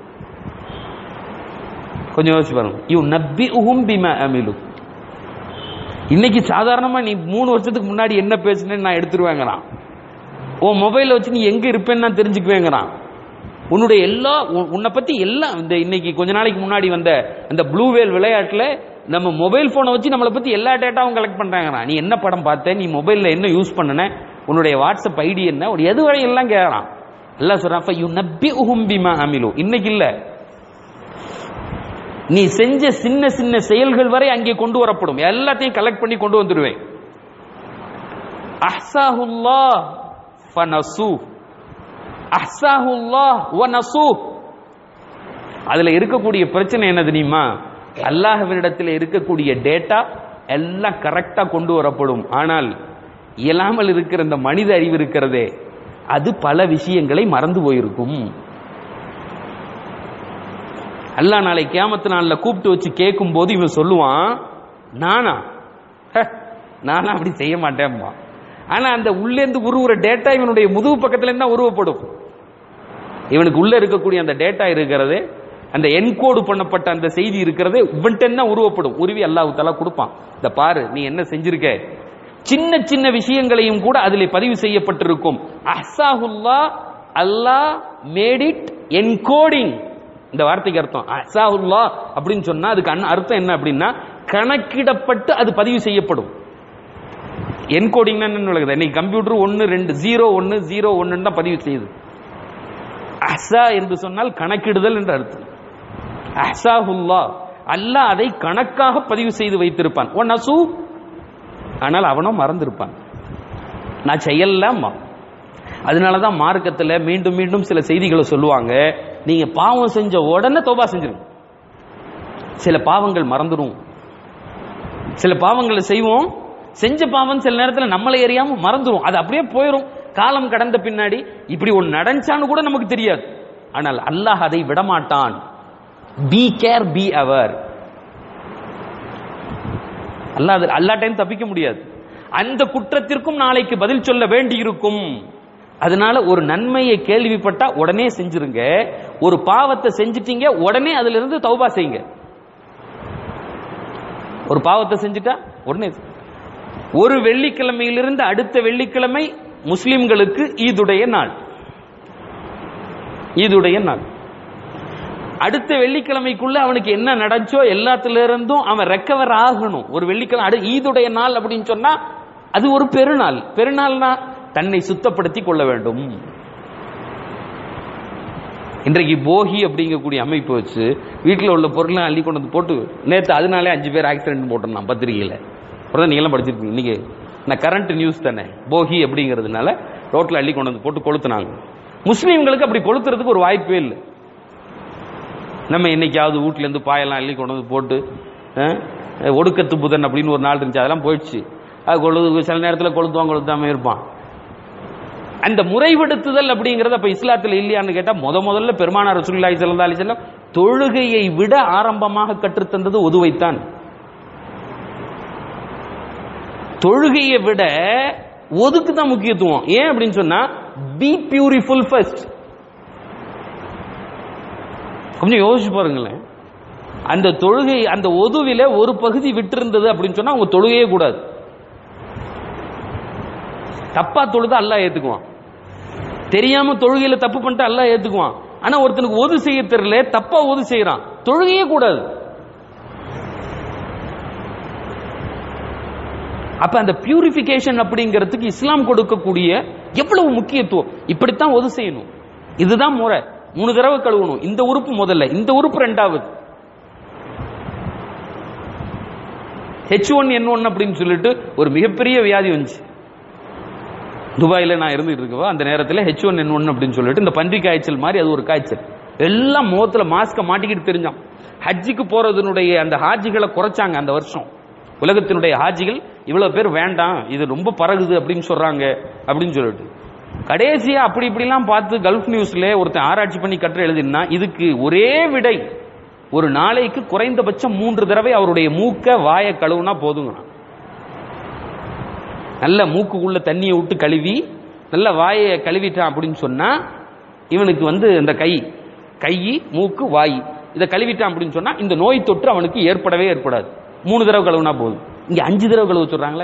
கொஞ்சம் யோசிச்சு பாருங்க யூ நப்பி உஹும் பிமா அமிலு இன்னைக்கு சாதாரணமா நீ மூணு வருஷத்துக்கு முன்னாடி என்ன பேசுனேன்னு நான் எடுத்துருவேங்கிறான் உன் மொபைலை வச்சு நீ எங்க இருப்பேன்னு நான் தெரிஞ்சுக்குவேங்கிறான் உன்னுடைய எல்லா உன்- உன்னை பத்தி எல்லாம் இந்த இன்னைக்கு கொஞ்ச நாளைக்கு முன்னாடி வந்த அந்த ப்ளூ வேல் விளையாட்டுல நம்ம மொபைல் போனை வச்சு நம்மளை பத்தி எல்லா டேட்டாவும் கலெக்ட் பண்றாங்கண்ணா நீ என்ன படம் பார்த்த நீ மொபைல்ல என்ன யூஸ் பண்ணன உன்னுடைய வாட்ஸ்அப் ஐடி என்ன ஒரு எது வரை எல்லாம் கேட்கறான் எல்லாம் சொல்றான் யூ நப்பி உஹும்பிமா அமிலு இன்னைக்கு இல்ல நீ செஞ்ச சின்ன சின்ன செயல்கள் வரை அங்கே கொண்டு வரப்படும் எல்லாத்தையும் கலெக்ட் பண்ணி கொண்டு வந்துடுவேன் அஹ்சாஹுல்லா ஃபனசூ அஹ்சாஹுல்லா வனசூ அதுல இருக்கக்கூடிய பிரச்சனை என்ன தெரியுமா அல்லாஹ்வினிடத்தில் இருக்கக்கூடிய டேட்டா எல்லாம் கரெக்டா கொண்டு வரப்படும் ஆனால் இயலாமல் இருக்கிற இந்த மனித அறிவு இருக்கிறதே அது பல விஷயங்களை மறந்து போயிருக்கும் அல்லாஹ் நாளை கியாமத்து நாள்ல கூப்பிட்டு வச்சு கேட்கும் போது இவன் சொல்லுவான் நானா ஹ, நானா அப்படி செய்ய மாட்டேன்பா ஆனா அந்த உள்ளேந்து உருவுற டேட்டா இவனுடைய முதுகு பக்கத்துல இருந்தா உருவப்படும் இவனுக்கு உள்ள இருக்கக்கூடிய அந்த டேட்டா இருக்கிறது அந்த என்கோடு பண்ணப்பட்ட அந்த செய்தி இருக்கிறது இவன்ட்டு தான் உருவப்படும் உருவி அல்லாஹ் தலா கொடுப்பான் இந்த பாரு நீ என்ன செஞ்சிருக்க சின்ன சின்ன விஷயங்களையும் கூட அதிலே பதிவு செய்யப்பட்டிருக்கும் அஹ்சாஹுல்லா அல்லாஹ் மேட் இட் என்கோடிங் இந்த வார்த்தைக்கு அர்த்தம் அஹ்சாஹுல்லா அப்படின்னு சொன்னா அதுக்கு அன்ன- அர்த்தம் என்ன அப்படின்னா கணக்கிடப்பட்டு அது பதிவு செய்யப்படும் என்கோடிங்னா என்ன விளக்குது இன்னைக்கு கம்ப்யூட்டர் ஒன்னு ரெண்டு ஜீரோ ஒன்னு ஜீரோ ஒன்னு தான் பதிவு செய்யுது அஹ்சா என்று சொன்னால் கணக்கிடுதல் என்று அர்த்தம் அஹ்சாஹுல்லா அல்லாஹ் அதை கணக்காக பதிவு செய்து வைத்திருப்பான் ஒன் அசூ ஆனால் அவனும் மறந்திருப்பான் நான் செய்யலாமா அதனாலதான் மார்க்கத்துல மீண்டும் மீண்டும் சில செய்திகளை சொல்லுவாங்க நீங்க பாவம் செஞ்ச உடனே தோபா செஞ்சிருங்க சில பாவங்கள் மறந்துடும் சில பாவங்களை செய்வோம் செஞ்ச பாவம் சில நேரத்துல நம்மளை அறியாம மறந்துடும் அது அப்படியே போயிடும் காலம் கடந்த பின்னாடி இப்படி ஒன்று நடந்துச்சான்னு கூட நமக்கு தெரியாது ஆனால் அல்லாஹ் அதை விடமாட்டான் பி கேர் பி அவர் அல்லாஹ் அது- அல்லா டைம் தப்பிக்க முடியாது அந்த குற்றத்திற்கும் நாளைக்கு பதில் சொல்ல வேண்டியிருக்கும் அதனால ஒரு நன்மையை கேள்விப்பட்டா உடனே செஞ்சிருங்க ஒரு பாவத்தை செஞ்சிட்டீங்க உடனே அதுல இருந்து தௌபா செய்யுங்க ஒரு பாவத்தை செஞ்சுட்டா உடனே ஒரு வெள்ளிக்கிழமையிலிருந்து அடுத்த வெள்ளிக்கிழமை முஸ்லிம்களுக்கு ஈதுடைய நாள் ஈதுடைய நாள் அடுத்த வெள்ளிக்கிழமைக்குள்ள அவனுக்கு என்ன நடந்துச்சோ எல்லாத்துல இருந்தும் அவன் ரெக்கவர் ஆகணும் ஒரு வெள்ளிக்கிழமை அடு ஈதுடைய நாள் அப்படின்னு சொன்னா அது ஒரு பெருநாள் பெருநாள்னா தன்னை சுத்தப்படுத்திக் கொள்ள வேண்டும் இன்றைக்கு போகி அப்படிங்கக்கூடிய அமைப்பு வச்சு வீட்டில் உள்ள பொருளை அள்ளி கொண்டு வந்து போட்டு நேற்று அதனாலே அஞ்சு பேர் ஆக்சிடென்ட் போட்டிருந்தான் பத்திரிகையில் அப்புறம் நீங்களாம் படிச்சிருப்பீங்க இன்னைக்கு நான் கரண்ட் நியூஸ் தானே போகி அப்படிங்கிறதுனால ரோட்டில் அள்ளி கொண்டு வந்து போட்டு கொளுத்துனாங்க முஸ்லீம்களுக்கு அப்படி கொளுத்துறதுக்கு ஒரு வாய்ப்பே இல்லை நம்ம என்னைக்காவது வீட்ல இருந்து பாயெல்லாம் அள்ளி கொண்டு வந்து போட்டு அஹ், ஒடுக்கத்து புதன் அப்படின்னு ஒரு நாள் இருந்துச்சு அதெல்லாம் போயிடுச்சு அது கொழுது சில நேரத்தில் கொளுத்துவான் கொளுத்தாம இருப்பான் அந்த முறைப்படுத்துதல் அப்படிங்கறது அப்ப இஸ்லாத்துல இல்லையான்னு கேட்டா முத முதல்ல பெருமானார் ரசூலுல்லாஹி ஸல்லல்லாஹு அலைஹி வஸல்லம் தொழுகையை விட ஆரம்பமாக கற்றுத்தந்தது ஒதுவைத்தான் தொழுகையை விட ஒதுக்கு தான் முக்கியத்துவம் ஏன் அப்படின்னு சொன்னா பி பியூரிஃபுல் ஃபர்ஸ்ட் கொஞ்சம் யோசிச்சு பாருங்களேன் அந்த தொழுகை அந்த ஒதுவில ஒரு பகுதி விட்டிருந்தது அப்படின்னு சொன்னா அவங்க தொழுகையே கூடாது தப்பா தொழுது அல்லாஹ் ஏத்துக்குவான் தெரியாம தொழுகையில தப்பு பண்ணிட்டு அல்லாஹ் ஏத்துக்குவான் ஆனா ஒருத்தனுக்கு ஒது செய்ய தெரியல தப்பா ஒது செய்யறான் தொழுகையே கூடாது அப்ப அந்த பியூரிபிகேஷன் அப்படிங்கிறதுக்கு இஸ்லாம் கொடுக்கக்கூடிய எவ்வளவு முக்கியத்துவம் இப்படித்தான் ஒது செய்யணும் இதுதான் முறை மூணு தடவை கழுவணும் இந்த உறுப்பு முதல்ல இந்த உறுப்பு ரெண்டாவது ஹெச் ஒன் என் ஒன் அப்படின்னு சொல்லிட்டு ஒரு மிகப்பெரிய வியாதி வந்துச்சு துபாயில நான் இருந்துட்டு இருக்கவா அந்த நேரத்தில் ஹெச் ஒன் என் ஒன் அப்படின்னு சொல்லிட்டு இந்த பன்றி காய்ச்சல் மாதிரி அது ஒரு காய்ச்சல் எல்லாம் முகத்துல மாஸ்க மாட்டிக்கிட்டு தெரிஞ்சான் ஹஜ்ஜுக்கு போறதுனுடைய அந்த ஹாஜிகளை குறைச்சாங்க அந்த வருஷம் உலகத்தினுடைய ஹாஜிகள் இவ்வளவு பேர் வேண்டாம் இது ரொம்ப பறகுது அப்படின்னு சொல்றாங்க அப்படின்னு சொல்லிட்டு கடைசியா அப்படி இப்படிலாம் பார்த்து கல்ஃப் நியூஸ்ல ஒருத்தன் ஆராய்ச்சி பண்ணி கட்டுரை எழுதினா இதுக்கு ஒரே விடை ஒரு நாளைக்கு குறைந்தபட்சம் மூன்று தடவை அவருடைய மூக்க வாயை கழுவுனா போதுங்கண்ணா நல்ல மூக்குக்குள்ள தண்ணியை விட்டு கழுவி நல்ல வாயை கழுவிட்டான் அப்படின்னு சொன்னா இவனுக்கு வந்து இந்த கை கை மூக்கு வாய் இதை கழுவிட்டான் அப்படின்னு சொன்னா இந்த நோய் தொற்று அவனுக்கு ஏற்படவே ஏற்படாது மூணு தடவை கழுவுனா போதும் இங்க அஞ்சு தடவை கழுவ சொல்றாங்களே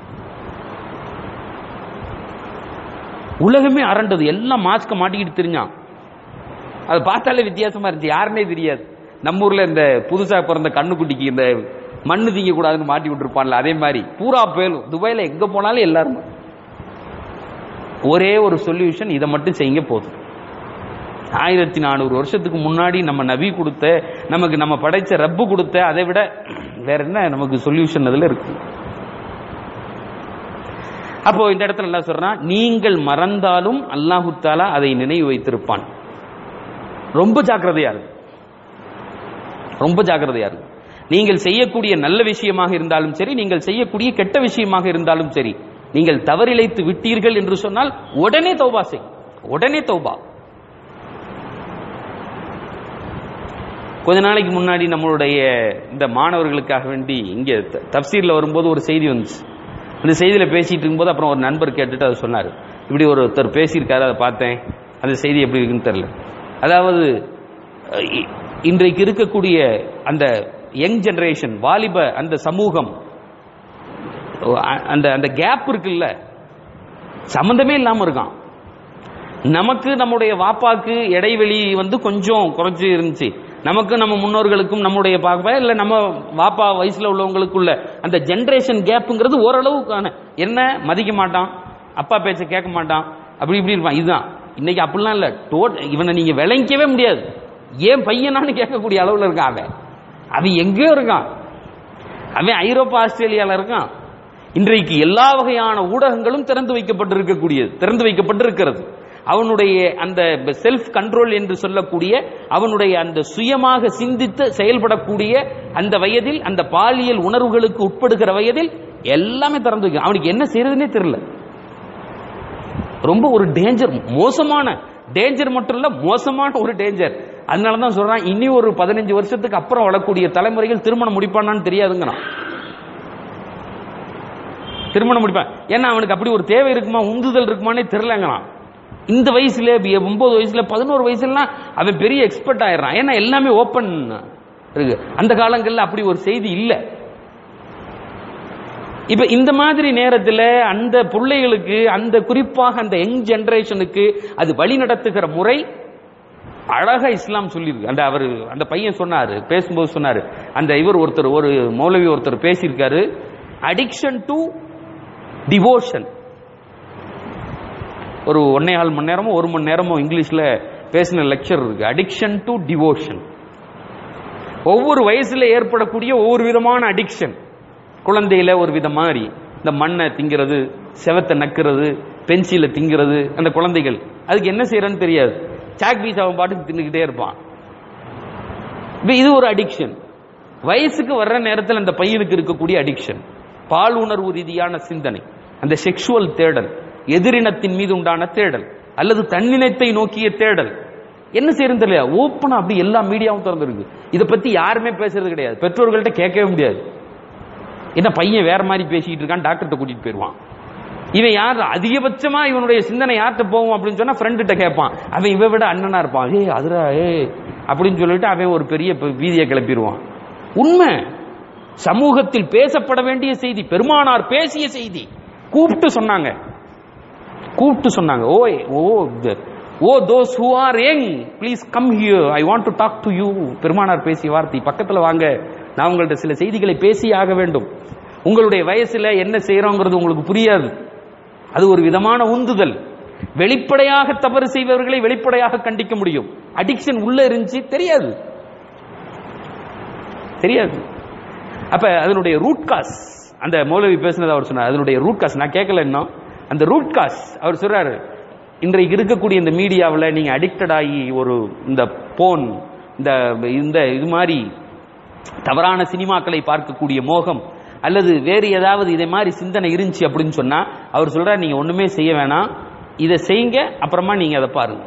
உலகமே அரண்டது எல்லாம் மாஸ்க மாட்டிக்கிட்டு தெரிஞ்சான் அதை பார்த்தாலே வித்தியாசமா இருந்துச்சு யாருன்னே தெரியாது நம்ம ஊர்ல இந்த புதுசா பிறந்த கண்ணுக்குட்டிக்கு இந்த மண்ணு திங்க கூடாதுன்னு மாட்டி விட்டுருப்பான்ல அதே மாதிரி பூரா பேலும் துபாயில எங்க போனாலும் எல்லாரும் ஒரே ஒரு சொல்யூஷன் இதை மட்டும் செய்யுங்க போதும் ஆயிரத்தி நானூறு வருஷத்துக்கு முன்னாடி நம்ம நபி கொடுத்த நமக்கு நம்ம படைச்ச ரப்பு கொடுத்த அதை விட வேற என்ன நமக்கு சொல்யூஷன் அதுல இருக்கு அப்போ இந்த இடத்துல என்ன சொல்றான் நீங்கள் மறந்தாலும் அல்லாஹு தாலா அதை நினைவு வைத்திருப்பான் ரொம்ப ஜாக்கிரதையா இருக்கு ரொம்ப ஜாக்கிரதையா இருக்கு நீங்கள் செய்யக்கூடிய நல்ல விஷயமாக இருந்தாலும் சரி நீங்கள் செய்யக்கூடிய கெட்ட விஷயமாக இருந்தாலும் சரி நீங்கள் தவறிழைத்து விட்டீர்கள் என்று சொன்னால் உடனே தௌபா செய் உடனே தௌபா கொஞ்ச நாளைக்கு முன்னாடி நம்மளுடைய இந்த மாணவர்களுக்காக வேண்டி இங்க த- தப்சீர்ல வரும்போது ஒரு செய்தி வந்துச்சு அந்த செய்தியில பேசிட்டு இருக்கும்போது அப்புறம் ஒரு நண்பர் கேட்டுட்டு அதை சொன்னார் இப்படி ஒருத்தர் பேசியிருக்காரு அதை பார்த்தேன் அந்த செய்தி எப்படி இருக்குன்னு தெரியல அதாவது அஹ், இ- இன்றைக்கு இருக்கக்கூடிய அந்த யங் ஜெனரேஷன் வாலிப அந்த சமூகம் அ- அந்த அந்த கேப் இருக்குல்ல சம்பந்தமே இல்லாம இருக்கான் நமக்கு நம்முடைய வாப்பாக்கு இடைவெளி வந்து கொஞ்சம் குறைஞ்சு இருந்துச்சு நமக்கு நம்ம முன்னோர்களுக்கும் நம்முடைய பாப்பா இல்ல நம்ம வாப்பா வயசுல உள்ளவங்களுக்குள்ள அந்த ஜெனரேஷன் கேப்புங்கிறது ஓரளவுக்கான என்ன மதிக்க மாட்டான் அப்பா பேச்ச கேட்க மாட்டான் அப்படி இப்படி இருப்பான் இதுதான் இன்னைக்கு அப்படிலாம் இல்ல டோட் இவனை நீங்க விளங்கிக்கவே முடியாது ஏன் பையனான்னு கேட்கக்கூடிய அளவுல இருக்கான் அவன் அவன் எங்கேயோ இருக்கான் அவன் ஐரோப்பா ஆஸ்திரேலியால இருக்கான் இன்றைக்கு எல்லா வகையான ஊடகங்களும் திறந்து வைக்கப்பட்டிருக்கக்கூடியது திறந்து வைக்கப்பட்டிருக்கிறது அவனுடைய அந்த செல்ஃப் கண்ட்ரோல் என்று சொல்லக்கூடிய அவனுடைய அந்த சுயமாக சிந்தித்து செயல்படக்கூடிய அந்த வயதில் அந்த பாலியல் உணர்வுகளுக்கு உட்படுகிற வயதில் எல்லாமே திறந்து வைக்கும் அவனுக்கு என்ன செய்யறதுன்னே தெரியல ரொம்ப ஒரு டேஞ்சர் மோசமான டேஞ்சர் மட்டும் இல்ல மோசமான ஒரு டேஞ்சர் அதனால தான் சொல்றான் இனி ஒரு பதினஞ்சு வருஷத்துக்கு அப்புறம் வரக்கூடிய தலைமுறைகள் திருமணம் முடிப்பானான்னு தெரியாதுங்கிறான் திருமணம் முடிப்பான் ஏன்னா அவனுக்கு அப்படி ஒரு தேவை இருக்குமா உந்துதல் இருக்குமானே தெரியலங்கிறான் இந்த வயசுல பி- ஒன்பது வயசுல பதினோரு வயசுலாம் அவன் பெரிய எக்ஸ்பர்ட் ஆயிடுறான் ஏன்னா எல்லாமே ஓப்பன் இருக்கு அந்த காலங்கள்ல அப்படி ஒரு செய்தி இல்ல இப்ப இந்த மாதிரி நேரத்துல அந்த பிள்ளைகளுக்கு அந்த குறிப்பாக அந்த யங் ஜெனரேஷனுக்கு அது வழி நடத்துகிற முறை அழகா இஸ்லாம் சொல்லியிருக்கு அந்த அவர் அந்த பையன் சொன்னாரு பேசும்போது சொன்னாரு அந்த இவர் ஒருத்தர் ஒரு மௌலவி ஒருத்தர் பேசியிருக்காரு அடிக்ஷன் டு டிவோஷன் ஒரு ஒன்னே கால் மணி நேரமோ ஒரு மணி நேரமோ இங்கிலீஷ்ல பேசின லெக்சர் இருக்கு அடிக்ஷன் டு டிவோஷன் ஒவ்வொரு வயசுல ஏற்படக்கூடிய ஒவ்வொரு விதமான அடிக்ஷன் குழந்தையில ஒரு வித மாதிரி இந்த மண்ணை திங்கிறது செவத்தை நக்குறது பென்சில திங்கிறது அந்த குழந்தைகள் அதுக்கு என்ன செய்யறன்னு தெரியாது சாக் பீஸ் அவன் பாட்டுக்கு தின்னுக்கிட்டே இருப்பான் இப்ப இது ஒரு அடிக்ஷன் வயசுக்கு வர்ற நேரத்தில் அந்த பையனுக்கு இருக்கக்கூடிய அடிக்ஷன் பால் உணர்வு ரீதியான சிந்தனை அந்த செக்ஷுவல் தேடல் எதிரினத்தின் மீது உண்டான தேடல் அல்லது தன்னினத்தை நோக்கிய தேடல் என்ன செய்யறது தெரியல ஓப்பனா அப்படி எல்லா மீடியாவும் திறந்துருக்கு இதை பத்தி யாருமே பேசுறது கிடையாது பெற்றோர்கள்ட்ட கேட்கவே முடியாது என்ன பையன் வேற மாதிரி பேசிக்கிட்டு இருக்கான் டாக்டர்கிட்ட கூட்டிட்டு போயிருவான் இவன் யார் அதிகபட்சமா இவனுடைய சிந்தனை யார்கிட்ட போவோம் அப்படின்னு சொன்னா ஃப்ரெண்டுகிட்ட கேட்பான் அவன் இவ விட அண்ணனா இருப்பான் ஏய் அதுரா ஏய் அப்படின்னு சொல்லிட்டு அவன் ஒரு பெரிய ப- வீதியை கிளப்பிடுவான் உண்மை சமூகத்தில் பேசப்பட வேண்டிய செய்தி பெருமானார் பேசிய செய்தி கூப்பிட்டு சொன்னாங்க கூப்பிட்டு சொன்னாங்க oh oh the- oh those who are young please come here I want to talk to you பெருமானார் பேசிய வார்த்தை பக்கத்துல வாங்க நான் உங்கள்ட்ட சில செய்திகளை பேசி ஆக வேண்டும் உங்களுடைய வயசுல என்ன செய்யறோங்கிறது உங்களுக்கு புரியாது அது ஒரு விதமான உந்துதல் வெளிப்படையாக தவறு செய்பவர்களை வெளிப்படையாக கண்டிக்க முடியும் அடிக்ஷன் உள்ள இருந்துச்சு தெரியாது தெரியாது அப்ப அதனுடைய ரூட் காஸ் அந்த மௌலவி பேசுனது அவர் சொன்னார் அதனுடைய ரூட் காஸ் நான் கேட்கல இன்னும் அந்த ரூட் காஸ் அவர் சொல்றாரு இன்றைக்கு இருக்கக்கூடிய இந்த மீடியாவில் நீங்க அடிக்டட் ஆகி ஒரு இந்த போன் இந்த இந்த இது மாதிரி தவறான சினிமாக்களை பார்க்கக்கூடிய மோகம் அல்லது வேறு ஏதாவது இதே மாதிரி சிந்தனை இருந்துச்சு அப்படின்னு சொன்னா அவர் சொல்றாரு நீங்க ஒண்ணுமே செய்ய வேணாம் இதை செய்யுங்க அப்புறமா நீங்க அதை பாருங்க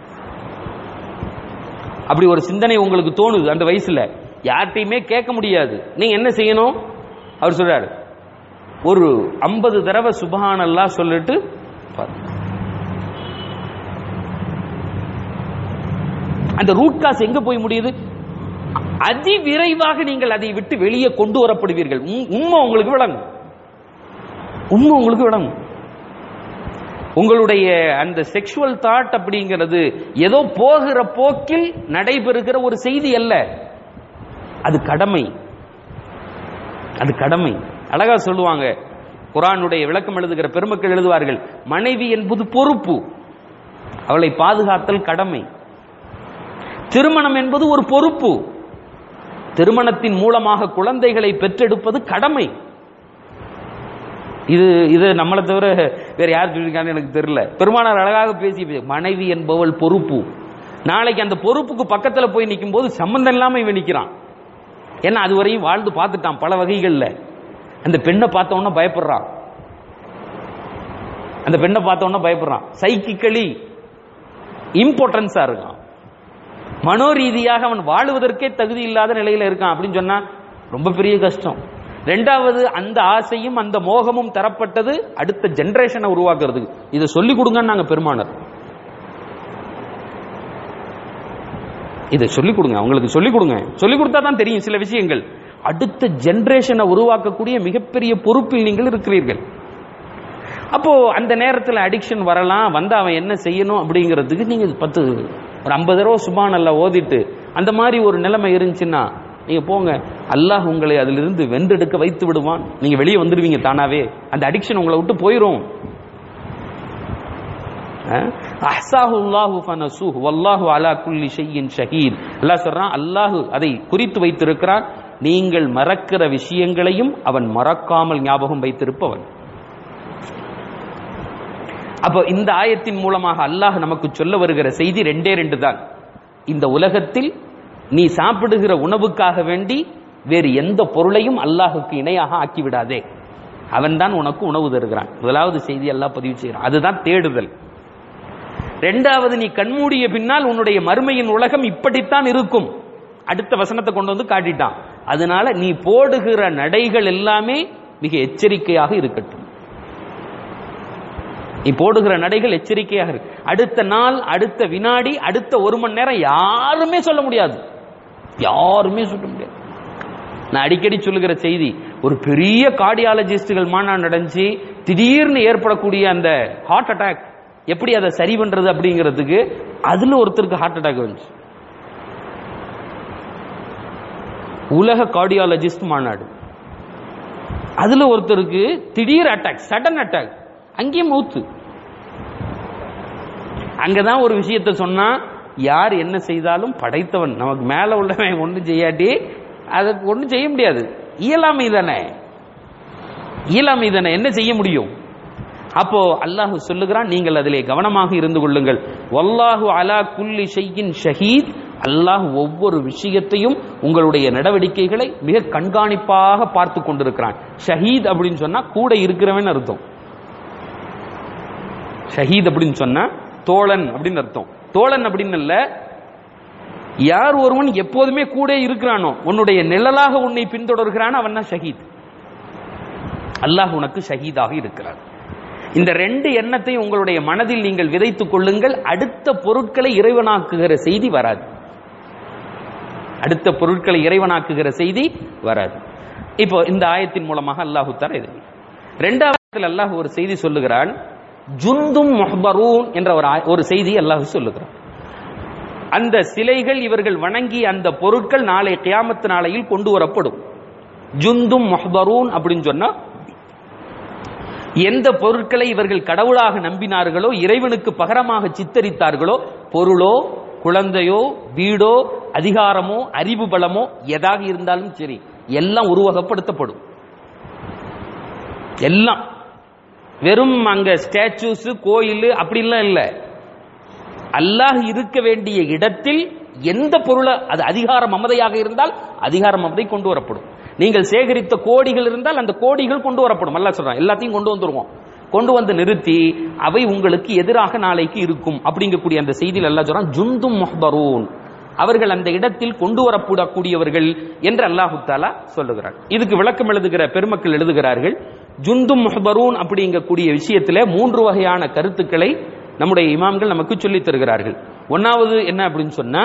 அப்படி ஒரு சிந்தனை உங்களுக்கு தோணுது அந்த வயசுல யார்கிட்டயுமே கேட்க முடியாது நீங்க என்ன செய்யணும் அவர் சொல்றாரு ஒரு ஐம்பது தடவை சுபஹானல்லாஹ் சொல்லிட்டு பாருங்க. அந்த ரூட் காஸ் எங்க போய் முடியுது அதி விரைவாக நீங்கள் அதை விட்டு வெளியே கொண்டு வரப்படுவீர்கள் உம்- உண்மை உங்களுக்கு விளங்கும் உண்மை உங்களுக்கு விளங்கும் உங்களுடைய அந்த செக்ஷுவல் தாட் அப்படிங்கிறது ஏதோ போகிற போக்கில் நடைபெறுகிற ஒரு செய்தி அல்ல அது கடமை அது கடமை அழகா சொல்லுவாங்க குரானுடைய விளக்கம் எழுதுகிற பெருமக்கள் எழுதுவார்கள் மனைவி என்பது பொறுப்பு அவளை பாதுகாத்தல் கடமை திருமணம் என்பது ஒரு பொறுப்பு திருமணத்தின் மூலமாக குழந்தைகளை பெற்றெடுப்பது கடமை இது இது நம்மளை தவிர வேற யார் சொல்லியிருக்கான்னு எனக்கு தெரியல பெருமானார் அழகாக பேசி மனைவி என்பவள் பொறுப்பு நாளைக்கு அந்த பொறுப்புக்கு பக்கத்துல போய் நிற்கும் போது சம்பந்தம் இல்லாம இவன் நிக்கிறான் ஏன்னா அது வரையும் வாழ்ந்து பார்த்துட்டான் பல வகைகள்ல அந்த பெண்ணை பார்த்த உடனே பயப்படுறான் அந்த பெண்ணை பார்த்த உடனே பயப்படுறான் சைக்கிக்கலி இம்பார்ட்டன்ஸா இருக்கான் மனோரீதியாக அவன் வாழுவதற்கே தகுதி இல்லாத நிலையில இருக்கான் அப்படின்னு சொன்னா ரொம்ப பெரிய கஷ்டம் ரெண்டாவது அந்த ஆசையும் அந்த மோகமும் தரப்பட்டது அடுத்த ஜெனரேஷனை உருவாக்குறதுக்கு இதை சொல்லி கொடுங்கன்னு நாங்க பெருமானர் இதை சொல்லிக் கொடுங்க அவங்களுக்கு சொல்லிக் கொடுங்க சொல்லிக் கொடுத்தா தான் தெரியும் சில விஷயங்கள் அடுத்த ஜெனரேஷனை உருவாக்கக்கூடிய மிகப்பெரிய பொறுப்பில் நீங்கள் இருக்கிறீர்கள் அப்போ அந்த நேரத்தில் அடிக்ஷன் வரலாம் வந்து அவன் என்ன செய்யணும் அப்படிங்கிறதுக்கு நீங்க பத்து ஒரு ஐம்பது ரூபா சுபான் அல்ல ஓதிட்டு அந்த மாதிரி ஒரு நிலைமை இருந்துச்சுன்னா நீங்க போங்க அல்லாஹ் உங்களை அதிலிருந்து வென்றெடுக்க வைத்து விடுவான் நீங்க வெளியே வந்துடுவீங்க தானாவே அந்த அடிக்ஷன் உங்களை விட்டு போயிரும் அஹ்சாஹுல்லாஹு ஃபனசூஹ் வல்லாஹு அலா குல்லி ஷையின் ஷஹீத் அல்லாஹ் சொல்றான் அல்லாஹ் அதை குறித்து வைத்திருக்கிறான் நீங்கள் மறக்கிற விஷயங்களையும் அவன் மறக்காமல் ஞாபகம் வைத்திருப்பவன் அப்போ இந்த ஆயத்தின் மூலமாக அல்லாஹ் நமக்கு சொல்ல வருகிற செய்தி ரெண்டே ரெண்டு தான் இந்த உலகத்தில் நீ சாப்பிடுகிற உணவுக்காக வேண்டி வேறு எந்த பொருளையும் அல்லாஹுக்கு இணையாக ஆக்கிவிடாதே அவன்தான் உனக்கு உணவு தருகிறான் முதலாவது செய்தி அல்லாஹ் பதிவு செய்கிறான் அதுதான் தேடுதல் ரெண்டாவது நீ கண்மூடிய பின்னால் உன்னுடைய மறுமையின் உலகம் இப்படித்தான் இருக்கும் அடுத்த வசனத்தை கொண்டு வந்து காட்டிட்டான் அதனால நீ போடுகிற நடைகள் எல்லாமே மிக எச்சரிக்கையாக இருக்கட்டும் நீ போடுகிற நடைகள் எச்சரிக்கையாக இருக்கு அடுத்த நாள் அடுத்த வினாடி அடுத்த ஒரு மணி நேரம் யாருமே சொல்ல முடியாது யாருமே சொல்ல முடியாது நான் அடிக்கடி சொல்லுகிற செய்தி ஒரு பெரிய கார்டியாலஜிஸ்டுகள் மாநாடு நடந்துச்சு திடீர்னு ஏற்படக்கூடிய அந்த ஹார்ட் அட்டாக் எப்படி அதை சரி பண்றது அப்படிங்கிறதுக்கு அதுல ஒருத்தருக்கு ஹார்ட் அட்டாக் வந்துச்சு உலக கார்டியாலஜிஸ்ட் மாநாடு அதுல ஒருத்தருக்கு திடீர் அட்டாக் சடன் அட்டாக் அங்கேயும் மூத்து அங்கதான் ஒரு விஷயத்த சொன்னா யார் என்ன செய்தாலும் படைத்தவன் நமக்கு மேல உள்ளவன் ஒன்றும் செய்யாட்டி அதுக்கு ஒன்றும் செய்ய முடியாது இயலாமை தானே இயலாமை தானே என்ன செய்ய முடியும் அப்போ அல்லாஹ் சொல்லுகிறான் நீங்கள் அதிலே கவனமாக இருந்து கொள்ளுங்கள் வல்லாஹு அலா குல்லி ஷையின் ஷஹீத் அல்லாஹ் ஒவ்வொரு விஷயத்தையும் உங்களுடைய நடவடிக்கைகளை மிக கண்காணிப்பாக பார்த்து கொண்டிருக்கிறான் ஷஹீத் அப்படின்னு சொன்னா கூட இருக்கிறவன் அர்த்தம் ஷஹீத் அப்படின்னு சொன்னா தோழன் அப்படின்னு அர்த்தம் தோழன் அப்படின்னு இல்ல யார் ஒருவன் எப்போதுமே கூட இருக்கிறானோ உன்னுடைய நிழலாக உன்னை பின்தொடர்கிறான் அவன் தான் ஷஹீத் அல்லாஹ் உனக்கு ஷஹீதாக இருக்கிறார் இந்த ரெண்டு எண்ணத்தை உங்களுடைய மனதில் நீங்கள் விதைத்துக் கொள்ளுங்கள் அடுத்த பொருட்களை இறைவனாக்குகிற செய்தி வராது அடுத்த பொருட்களை இறைவனாக்குகிற செய்தி வராது இப்போ இந்த ஆயத்தின் மூலமாக அல்லாஹு தர இது ரெண்டாவது அல்லாஹ் ஒரு செய்தி சொல்லுகிறான் ஜுந்தும் மொஹபரூன் என்ற ஒரு ஆய- ஒரு செய்தி அல்லாஹ் சொல்லுகிறான் அந்த சிலைகள் இவர்கள் வணங்கிய அந்த பொருட்கள் நாளை கியாமத்து நாளையில் கொண்டு வரப்படும் ஜுந்தும் மொஹபரூன் அப்படின்னு சொன்னா எந்த பொருட்களை இவர்கள் கடவுளாக நம்பினார்களோ இறைவனுக்கு பகரமாக சித்தரித்தார்களோ பொருளோ குழந்தையோ வீடோ அதிகாரமோ அறிவு பலமோ எதாக இருந்தாலும் சரி எல்லாம் உருவகப்படுத்தப்படும் எல்லாம் வெறும் அங்க ஸ்டாச்சூஸ் கோயில் அப்படிலாம் இல்ல அல்லாஹ் இருக்க வேண்டிய இடத்தில் எந்த பொருளை அது அதிகார மமதையாக இருந்தால் அதிகார மமதை கொண்டு வரப்படும் நீங்கள் சேகரித்த கோடிகள் இருந்தால் அந்த கோடிகள் கொண்டு வரப்படும் அல்லாஹ் சொல்றான் எல்லாத்தையும் கொண்டு வந்துருவோம் கொண்டு வந்து நிறுத்தி அவை உங்களுக்கு எதிராக நாளைக்கு இருக்கும் அப்படிங்கக்கூடிய அந்த செய்தியில் அல்லாஹ் சொல்றான் ஜுந்தும் முஹ்பரூன் அவர்கள் அந்த இடத்தில் கொண்டு வரப்படக்கூடியவர்கள் என்று அல்லாஹு தாலா சொல்லுகிறார் இதுக்கு விளக்கம் எழுதுகிற பெருமக்கள் எழுதுகிறார்கள் ஜுந்தும் முஹ்பரூன் அப்படிங்கக்கூடிய விஷயத்திலே மூன்று வகையான கருத்துக்களை நம்முடைய இமாம்கள் நமக்கு சொல்லித் தருகிறார்கள் ஒன்னாவது என்ன அப்படின்னு சொன்னா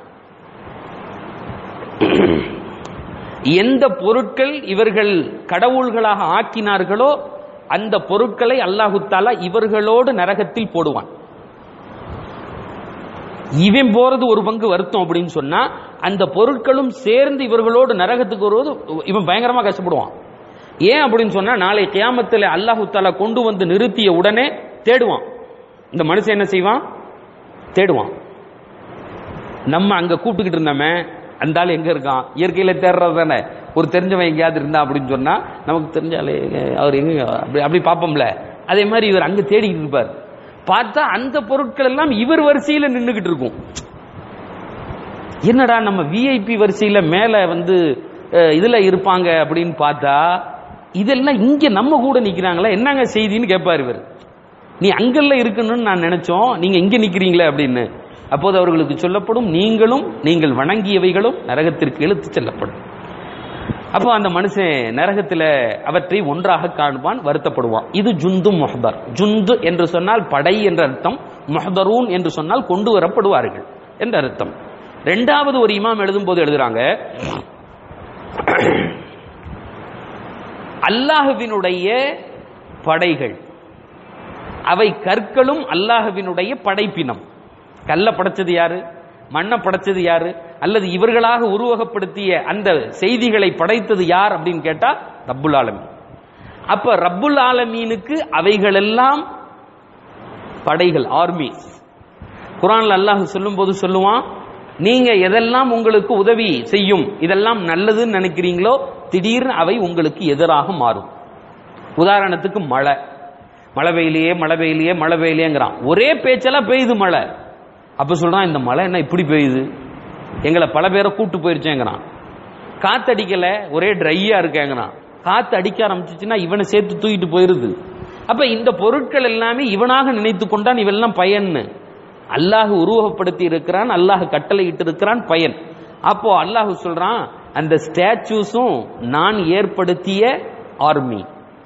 எந்த பொருட்கள் இவர்கள் கடவுள்களாக ஆக்கினார்களோ அந்த பொருட்களை அல்லாஹு தாலா இவர்களோடு நரகத்தில் போடுவான் இவன் போறது ஒரு பங்கு வருத்தம் அப்படின்னு சொன்னா அந்த பொருட்களும் சேர்ந்து இவர்களோடு நரகத்துக்கு வருவது இவன் பயங்கரமா கஷ்டப்படுவான் ஏன் அப்படின்னு சொன்னா நாளை கியாமத்தில் அல்லாஹு தாலா கொண்டு வந்து நிறுத்திய உடனே தேடுவான் இந்த மனுஷன் என்ன செய்வான் தேடுவான் நம்ம அங்க கூப்பிட்டுக்கிட்டு இருந்தோமே அந்த ஆள் எங்க இருக்கான் இயற்கையில தேடுறது தானே ஒரு தெரிஞ்சவன் எங்கேயாவது இருந்தா அப்படின்னு சொன்னா நமக்கு தெரிஞ்சாலே அவர் எங்க அப்படி அப்படி பார்ப்போம்ல அதே மாதிரி இவர் அங்க தேடிக்கிட்டு இருப்பார் பார்த்தா அந்த பொருட்கள் எல்லாம் இவர் வரிசையில நின்றுகிட்டு இருக்கும் என்னடா நம்ம விஐபி வரிசையில மேல வந்து அஹ், இதுல இருப்பாங்க அப்படின்னு பார்த்தா இதெல்லாம் இங்க நம்ம கூட நிக்கிறாங்களா என்னங்க செய்தின்னு கேட்பாரு இவர் நீ அங்கல்ல இருக்கணும்னு நான் நினைச்சோம் நீங்க இங்க நிக்கிறீங்களே அப்படின்னு அப்போது அவர்களுக்கு சொல்லப்படும் நீங்களும் நீங்கள் வணங்கியவைகளும் நரகத்திற்கு இழுத்து செல்லப்படும் அப்போ அந்த மனுஷன் நரகத்துல அவற்றை ஒன்றாக காண்பான் வருத்தப்படுவான் இது ஜுந்து மொஹதர் ஜுந்து என்று சொன்னால் படை என்ற அர்த்தம் மொஹதரூன் என்று சொன்னால் கொண்டு வரப்படுவார்கள் என்ற அர்த்தம் ரெண்டாவது ஒரு இமாம் எழுதும்போது எழுதுறாங்க அல்லாஹுவினுடைய படைகள் அவை கற்களும் அல்லாஹுவினுடைய படைப்பினம் கல்ல படைச்சது யாரு மண்ணை படைச்சது யாரு அல்லது இவர்களாக உருவகப்படுத்திய அந்த செய்திகளை படைத்தது யார் அப்படின்னு கேட்டா ரப்புல் ஆலமீன் அப்ப ரப்புல் ஆலமீனுக்கு அவைகளெல்லாம் படைகள் ஆர்மிஸ் குரான்ல அல்லாஹ் சொல்லும்போது சொல்லுவான் நீங்க எதெல்லாம் உங்களுக்கு உதவி செய்யும் இதெல்லாம் நல்லதுன்னு நினைக்கிறீங்களோ திடீர்னு அவை உங்களுக்கு எதிராக மாறும் உதாரணத்துக்கு மழை மழை பெய்யலையே மழை பெய்யலையே மழை பெய்யலையேங்கிறான் ஒரே பேச்செல்லாம் பெய்யுது மழை அப்ப சொல்றான் இந்த மழை என்ன இப்படி பெய்யுது எங்களை பல பேரை கூட்டு போயிருச்சேங்கிறான் காத்தடிக்கல ஒரே ட்ரையா இருக்கேங்கிறான் காத்து அடிக்க ஆரம்பிச்சிச்சுன்னா இவனை சேர்த்து தூக்கிட்டு போயிருது அப்ப இந்த பொருட்கள் எல்லாமே இவனாக நினைத்து கொண்டான் இவெல்லாம் பயன்னு அல்லாஹ் உருவகப்படுத்தி இருக்கிறான் அல்லாஹ் கட்டளையிட்டு இருக்கிறான் பயன் அப்போ அல்லாஹ் சொல்றான் அந்த ஸ்டாச்சூஸும் நான் ஏற்படுத்திய ஆர்மி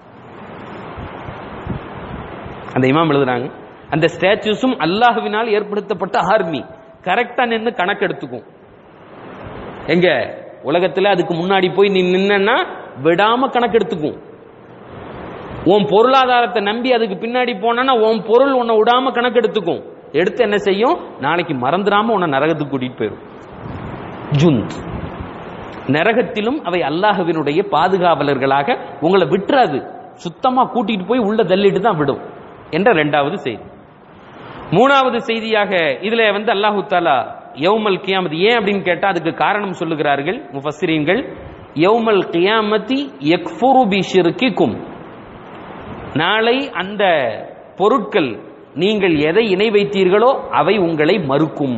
அந்த இமாம் எழுதுறாங்க அந்த ஸ்டாச்சூஸும் அல்லாஹ்வினால் ஏற்படுத்தப்பட்ட ஆர்மி கரெக்டா நின்று கணக்கு எடுத்துக்கும் எங்க உலகத்துல அதுக்கு முன்னாடி போய் நீ நின்னா விடாம கணக்கு எடுத்துக்கும் உன் பொருளாதாரத்தை நம்பி அதுக்கு பின்னாடி போனா உன் பொருள் உன்னை விடாம கணக்கு எடுத்துக்கும் எடுத்து என்ன செய்யும் நாளைக்கு மறந்துடாம உன்னை நரகத்துக்கு கூட்டிட்டு போயிடும் ஜுந்த் நரகத்திலும் அவை அல்லாஹ்வினுடைய பாதுகாவலர்களாக உங்களை விட்டுறாது சுத்தமா கூட்டிட்டு போய் உள்ள தள்ளிட்டு தான் விடும் என்ற இரண்டாவது செய்தி மூணாவது செய்தியாக இதுல வந்து அல்லாஹு தாலா யௌமல் கியாமத் ஏன் அப்படின்னு கேட்டா அதுக்கு காரணம் சொல்லுகிறார்கள் முஃபஸ்ஸிரீன்கள் யௌமல் கியாமத்தி யக்ஃபுரு பி ஷிர்கிக்கும் நாளை அந்த பொருட்கள் நீங்கள் எதை இணை வைத்தீர்களோ அவை உங்களை மறுக்கும்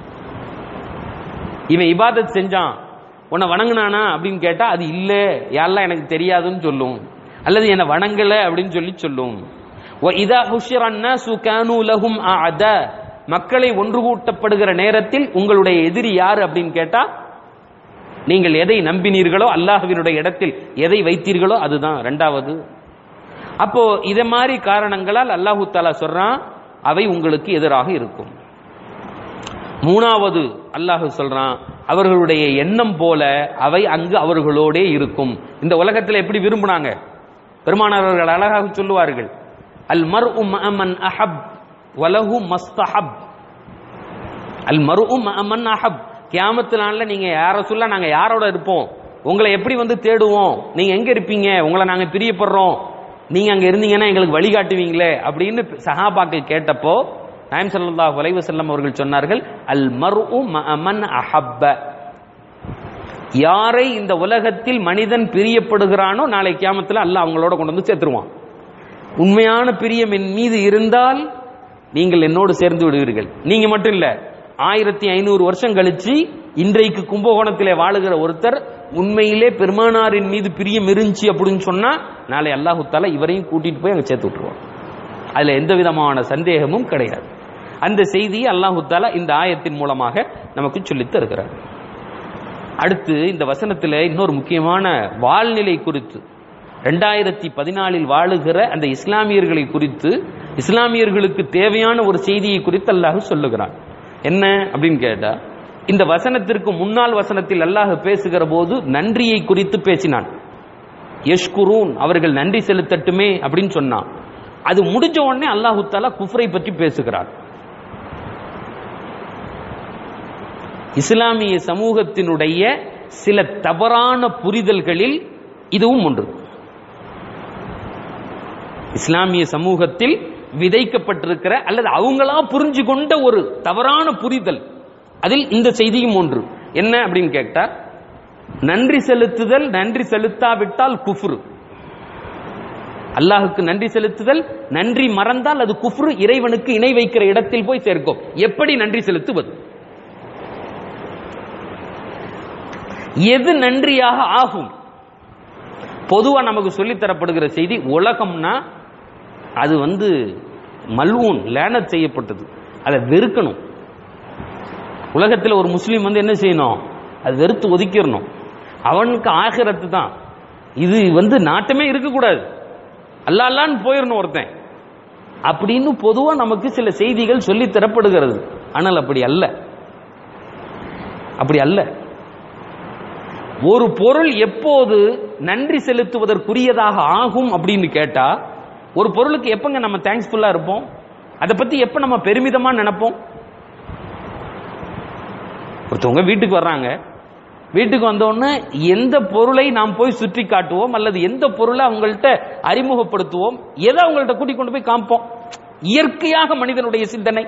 இவன் இபாதத் செஞ்சான் உன்னை வணங்குனானா அப்படின்னு கேட்டா அது இல்ல யாரெல்லாம் எனக்கு தெரியாதுன்னு சொல்லும் அல்லது என்னை வணங்கல அப்படின்னு சொல்லி சொல்லும் இதா ஹுஷிரன்னாசு கானு லஹும் அஅத மக்களை ஒன்று கூட்டப்படுகிற நேரத்தில் உங்களுடைய எதிரி யாரு அப்படின்னு கேட்டா நீங்கள் எதை நம்பினீர்களோ அல்லாஹ்வினுடைய இடத்தில் எதை வைத்தீர்களோ அதுதான் ரெண்டாவது அப்போ இத மாதிரி காரணங்களால் அல்லாஹு தாலா சொல்றான் அவை உங்களுக்கு எதிராக இருக்கும் மூணாவது அல்லாஹ் சொல்றான் அவர்களுடைய எண்ணம் போல அவை அங்கு அவர்களோடே இருக்கும் இந்த உலகத்தில் எப்படி விரும்பினாங்க பெருமானவர்கள் அழகாக சொல்லுவார்கள் அல் மர் மன் அஹப் வலஹு மஸ்தஹப் அல் மரு மன் அஹப் கியாமத்து நாள்ல நீங்க யார சொல்ல நாங்க யாரோட இருப்போம் உங்களை எப்படி வந்து தேடுவோம் நீங்க எங்க இருப்பீங்க உங்களை நாங்க பிரியப்படுறோம் நீங்க அங்க இருந்தீங்கன்னா எங்களுக்கு வழிகாட்டுவீங்களே அப்படின்னு சஹாபாக்கள் கேட்டப்போ நாயம் ஸல்லல்லாஹு அலைஹி வஸல்லம் அவர்கள் சொன்னார்கள் அல் மர்உ மன் அஹப்ப யாரை இந்த உலகத்தில் மனிதன் பிரியப்படுகிறானோ நாளை கியாமத்துல அல்லாஹ் அவங்களோட கொண்டு வந்து சேர்த்துருவான் உண்மையான பிரியம் என் மீது இருந்தால் நீங்கள் என்னோடு சேர்ந்து விடுவீர்கள் நீங்க மட்டும் இல்ல ஆயிரத்தி ஐநூறு வருஷம் கழிச்சு இன்றைக்கு கும்பகோணத்திலே வாழுகிற ஒருத்தர் உண்மையிலே பெருமானாரின் மீது பிரியம் இருந்துச்சு அப்படின்னு சொன்னா நாளை அல்லாஹு தாலா இவரையும் கூட்டிட்டு போய் அங்க சேர்த்து விட்டுருவான் அதுல எந்த விதமான சந்தேகமும் கிடையாது அந்த செய்தியை அல்லாஹு தாலா இந்த ஆயத்தின் மூலமாக நமக்கு சொல்லித் தருகிறார் அடுத்து இந்த வசனத்துல இன்னொரு முக்கியமான வாழ்நிலை குறித்து ரெண்டாயிரத்தி பதினாலில் வாழுகிற அந்த இஸ்லாமியர்களை குறித்து இஸ்லாமியர்களுக்கு தேவையான ஒரு செய்தியை குறித்து அல்லாஹ் சொல்லுகிறான் என்ன அப்படின்னு கேட்டா இந்த வசனத்திற்கு முன்னாள் வசனத்தில் அல்லாஹ் பேசுகிற போது நன்றியை குறித்து பேசினான் யஷ்குரூன் அவர்கள் நன்றி செலுத்தட்டுமே அப்படின்னு சொன்னான் அது முடிஞ்ச உடனே அல்லாஹு தாலா குஃப்ரை பற்றி பேசுகிறார் இஸ்லாமிய சமூகத்தினுடைய சில தவறான புரிதல்களில் இதுவும் ஒன்று இஸ்லாமிய சமூகத்தில் விதைக்கப்பட்டிருக்கிற அல்லது அவங்களா புரிஞ்சு கொண்ட ஒரு தவறான புரிதல் அதில் இந்த செய்தியும் ஒன்று என்ன அப்படின்னு கேட்டா நன்றி செலுத்துதல் நன்றி செலுத்தாவிட்டால் குஃப்ரு அல்லாஹுக்கு நன்றி செலுத்துதல் நன்றி மறந்தால் அது குஃப்ரு இறைவனுக்கு இணை வைக்கிற இடத்தில் போய் சேர்க்கும் எப்படி நன்றி செலுத்துவது எது நன்றியாக ஆகும் பொதுவா நமக்கு சொல்லித் தரப்படுகிற செய்தி உலகம்னா அது வந்து மல்வூன் லேனத் செய்யப்பட்டது அதை வெறுக்கணும் உலகத்தில் ஒரு முஸ்லீம் வந்து என்ன செய்யணும் அது வெறுத்து ஒதுக்கிடணும் அவனுக்கு ஆகிரத்து தான் இது வந்து நாட்டமே இருக்கக்கூடாது அல்லா அல்லான்னு போயிடணும் ஒருத்தன் அப்படின்னு பொதுவா நமக்கு சில செய்திகள் சொல்லி தரப்படுகிறது ஆனால் அப்படி அல்ல அப்படி அல்ல ஒரு பொருள் எப்போது நன்றி செலுத்துவதற்குரியதாக ஆகும் அப்படின்னு கேட்டா ஒரு பொருளுக்கு எப்பங்க நம்ம தேங்க்ஸ்ஃபுல்லா இருப்போம் அதை பத்தி எப்ப நம்ம பெருமிதமா நினைப்போம் ஒருத்தவங்க வீட்டுக்கு வர்றாங்க வீட்டுக்கு வந்த உடனே எந்த பொருளை நாம் போய் சுற்றி காட்டுவோம் அல்லது எந்த பொருளை அவங்கள்ட்ட அறிமுகப்படுத்துவோம் எதை அவங்கள்ட்ட கூட்டிக் கொண்டு போய் காமிப்போம் இயற்கையாக மனிதனுடைய சிந்தனை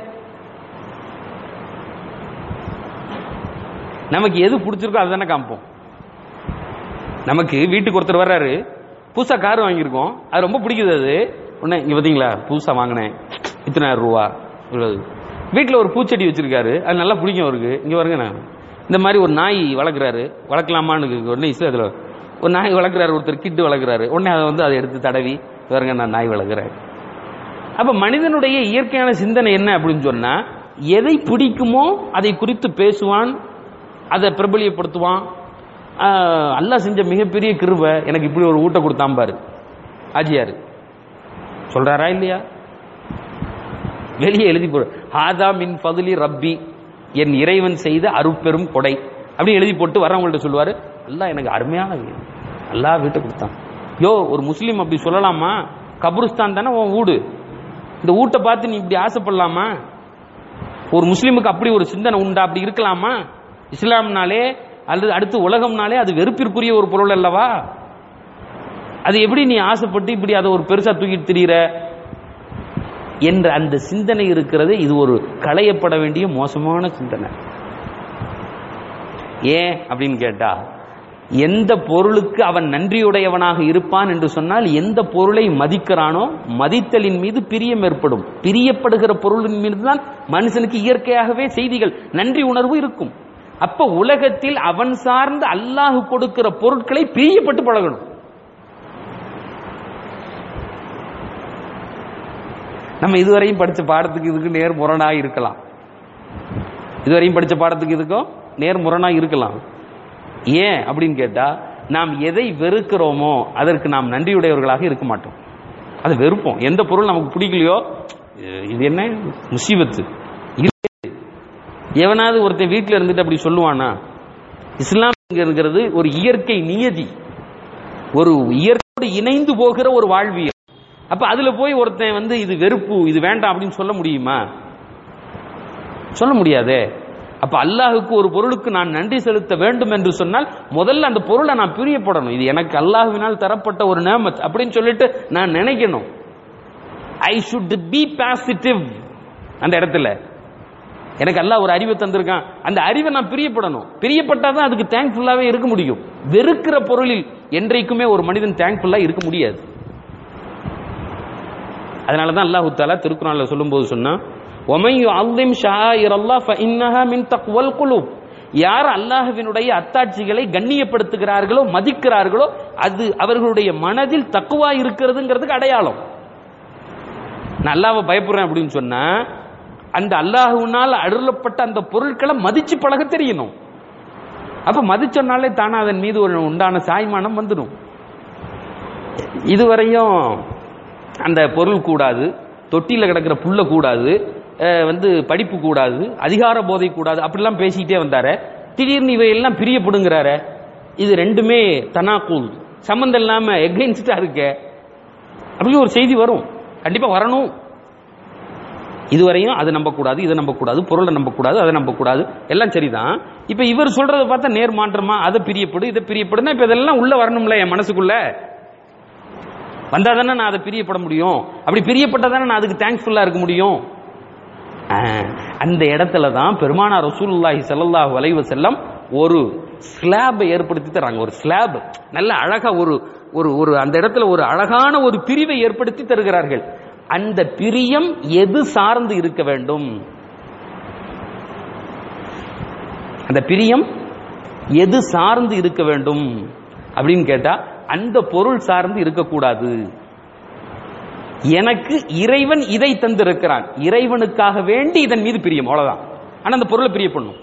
நமக்கு எது பிடிச்சிருக்கோ அதுதானே காமிப்போம் நமக்கு வீட்டுக்கு ஒருத்தர் வர்றாரு புதுசா கார் வாங்கியிருக்கோம் அது ரொம்ப பிடிக்குது அது உடனே இங்க பாத்தீங்களா புதுசா வாங்கினேன் இத்தனாயிரம் ரூபா இவ்வளவு வீட்டில் ஒரு பூச்செடி வச்சிருக்காரு அது நல்லா பிடிக்கும் அவருக்கு இங்க வருங்க நான் இந்த மாதிரி ஒரு நாய் வளர்க்குறாரு வளர்க்கலாமான்னு உடனே இஸ்லாத்தில் ஒரு நாய் வளர்க்குறாரு ஒருத்தர் கிட்டு வளர்க்குறாரு உடனே அதை வந்து அதை எடுத்து தடவி வருங்க நான் நாய் வளர்க்குறேன் அப்ப மனிதனுடைய இயற்கையான சிந்தனை என்ன அப்படின்னு சொன்னா எதை பிடிக்குமோ அதை குறித்து பேசுவான் அதை பிரபலியப்படுத்துவான் ஆஹ், அல்லாஹ் செஞ்ச மிகப்பெரிய கிருபை எனக்கு இப்படி ஒரு ஊட்ட கொடுத்தான் பாரு ஆஜியாரு சொல்றாரா இல்லையா வெளியே எழுதி போடு ஹாதா மின் ஃபதுலி ரப்பி என் இறைவன் செய்த அருட்பெரும் கொடை அப்படி எழுதி போட்டு வரவங்கள்ட்ட சொல்லுவாரு அல்லாஹ் எனக்கு அருமையான வீடு அல்லாஹ் வீட்டை கொடுத்தான் யோ ஒரு முஸ்லீம் அப்படி சொல்லலாமா கபருஸ்தான் தானே உன் வீடு இந்த வீட்டை பார்த்து நீ இப்படி ஆசைப்படலாமா ஒரு முஸ்லீமுக்கு அப்படி ஒரு சிந்தனை உண்டா அப்படி இருக்கலாமா இஸ்லாம்னாலே அல்லது அடுத்து உலகம்னாலே அது வெறுப்பிற்குரிய ஒரு பொருள் அல்லவா அது எப்படி நீ ஆசைப்பட்டு இப்படி அதை ஒரு பெருசா தூக்கிட்டு திரியிற என்ற அந்த சிந்தனை இருக்கிறது இது ஒரு களையப்பட வேண்டிய மோசமான சிந்தனை ஏன் அப்படின்னு கேட்டா எந்த பொருளுக்கு அவன் நன்றியுடையவனாக இருப்பான் என்று சொன்னால் எந்த பொருளை மதிக்கிறானோ மதித்தலின் மீது பிரியம் ஏற்படும் பிரியப்படுகிற பொருளின் மீது தான் மனுஷனுக்கு இயற்கையாகவே செய்திகள் நன்றி உணர்வு இருக்கும் அப்ப உலகத்தில் அவன் சார்ந்த அல்லாஹ் கொடுக்கிற பொருட்களை பிரியப்பட்டு பழகணும் நம்ம இதுவரையும் படிச்ச பாடத்துக்கு இதுக்கு நேர் முரணா இருக்கலாம் இதுவரையும் படிச்ச பாடத்துக்கு இதுக்கும் நேர் முரணா இருக்கலாம் ஏன் அப்படின்னு கேட்டா நாம் எதை வெறுக்கிறோமோ அதற்கு நாம் நன்றியுடையவர்களாக இருக்க மாட்டோம் அது வெறுப்போம் எந்த பொருள் நமக்கு பிடிக்கலையோ அஹ் இது என்ன முசீபத்து இது எவனாவது ஒருத்தன் வீட்டில் இருந்துட்டு அப்படி சொல்லுவானா இஸ்லாம்ங்கிறது ஒரு இயற்கை நியதி ஒரு இயற்கையோடு இணைந்து போகிற ஒரு வாழ்வியல் அப்ப அதுல போய் ஒருத்தன் வந்து இது வெறுப்பு இது வேண்டாம் அப்படின்னு சொல்ல முடியுமா சொல்ல முடியாதே அப்ப அல்லாஹுக்கு ஒரு பொருளுக்கு நான் நன்றி செலுத்த வேண்டும் என்று சொன்னால் முதல்ல அந்த பொருளை நான் பிரியப்படணும் இது எனக்கு அல்லாஹுவினால் தரப்பட்ட ஒரு நேமத் அப்படின்னு சொல்லிட்டு நான் நினைக்கணும் ஐ ஷுட் பி பாசிட்டிவ் அந்த இடத்துல எனக்கு அல்லாஹ் ஒரு அறிவை தந்திருக்கான் அந்த அறிவை நான் பிரியப்படணும் பிரியப்பட்டாதான் அதுக்கு தேங்க்ஃபுல்லாவே இருக்க முடியும் வெறுக்கிற பொருளில் என்றைக்குமே ஒரு மனிதன் தேங்க்ஃபுல்லா இருக்க முடியாது அதனால தான் அல்லாஹு தாலா திருக்குறான்ல சொல்லும்போது சொன்னா ஒமையு அல்லிம் ஷாயிர் அல்லாஹ் ஃபஇன்னஹா மின் தக்வல் குலூப் யார் அல்லாஹ்வினுடைய அத்தாட்சிகளை கண்ணியப்படுத்துகிறார்களோ மதிக்கிறார்களோ அது அவர்களுடைய மனதில் தக்குவா இருக்கிறதுங்கிறதுக்கு அடையாளம் நான் அல்லாஹ்வை பயப்படுறேன் அப்படின்னு சொன்னா அந்த அல்லாஹுவினால் அருளப்பட்ட அந்த பொருட்களை மதிச்சு பழக தெரியணும் அப்ப மதிச்சனாலே தானே அதன் மீது ஒரு உண்டான சாய்மானம் வந்துடும் இதுவரையும் அந்த பொருள் கூடாது தொட்டியில் கிடக்கிற புல்ல கூடாது அஹ் வந்து படிப்பு கூடாது அதிகார போதை கூடாது அப்படிலாம் பேசிக்கிட்டே வந்தாரு திடீர்னு இவையெல்லாம் பிரியப்படுங்கிறாரு இது ரெண்டுமே தனாக்கூல் சம்மந்தம் இல்லாம எகெயின்ஸ்டா இருக்க அப்படி ஒரு செய்தி வரும் கண்டிப்பா வரணும் இதுவரையும் அதை நம்பக்கூடாது இதை நம்பக்கூடாது பொருளை நம்பக்கூடாது அதை நம்பக்கூடாது எல்லாம் சரிதான் இப்ப இவர் சொல்றதை பார்த்தா நேர் மாற்றமா அதை பிரியப்படு இதை பிரியப்படுனா இப்ப இதெல்லாம் உள்ள வரணும்ல என் மனசுக்குள்ள வந்தா தானே நான் அதை பிரியப்பட முடியும் அப்படி பிரியப்பட்டா தானே நான் அதுக்கு தேங்க்ஃபுல்லா இருக்க முடியும் ஆ, அந்த இடத்துல தான் பெருமானா ரசூலுல்லாஹி ஸல்லல்லாஹு அலைஹி வஸல்லம் ஒரு ஸ்லாபை ஏற்படுத்தி தராங்க ஒரு ஸ்லாப் நல்ல அழகா ஒரு ஒரு ஒரு அந்த இடத்துல ஒரு அழகான ஒரு பிரிவை ஏற்படுத்தி தருகிறார்கள் அந்த பிரியம் எது சார்ந்து இருக்க வேண்டும் அந்த பிரியம் எது சார்ந்து இருக்க வேண்டும் அப்படின்னு கேட்டா அந்த பொருள் சார்ந்து இருக்கக்கூடாது எனக்கு இறைவன் இதை தந்திருக்கிறான் இறைவனுக்காக வேண்டி இதன் மீது பிரியம் அவ்வளவுதான் ஆனா அந்த பொருளை பிரியப்படணும்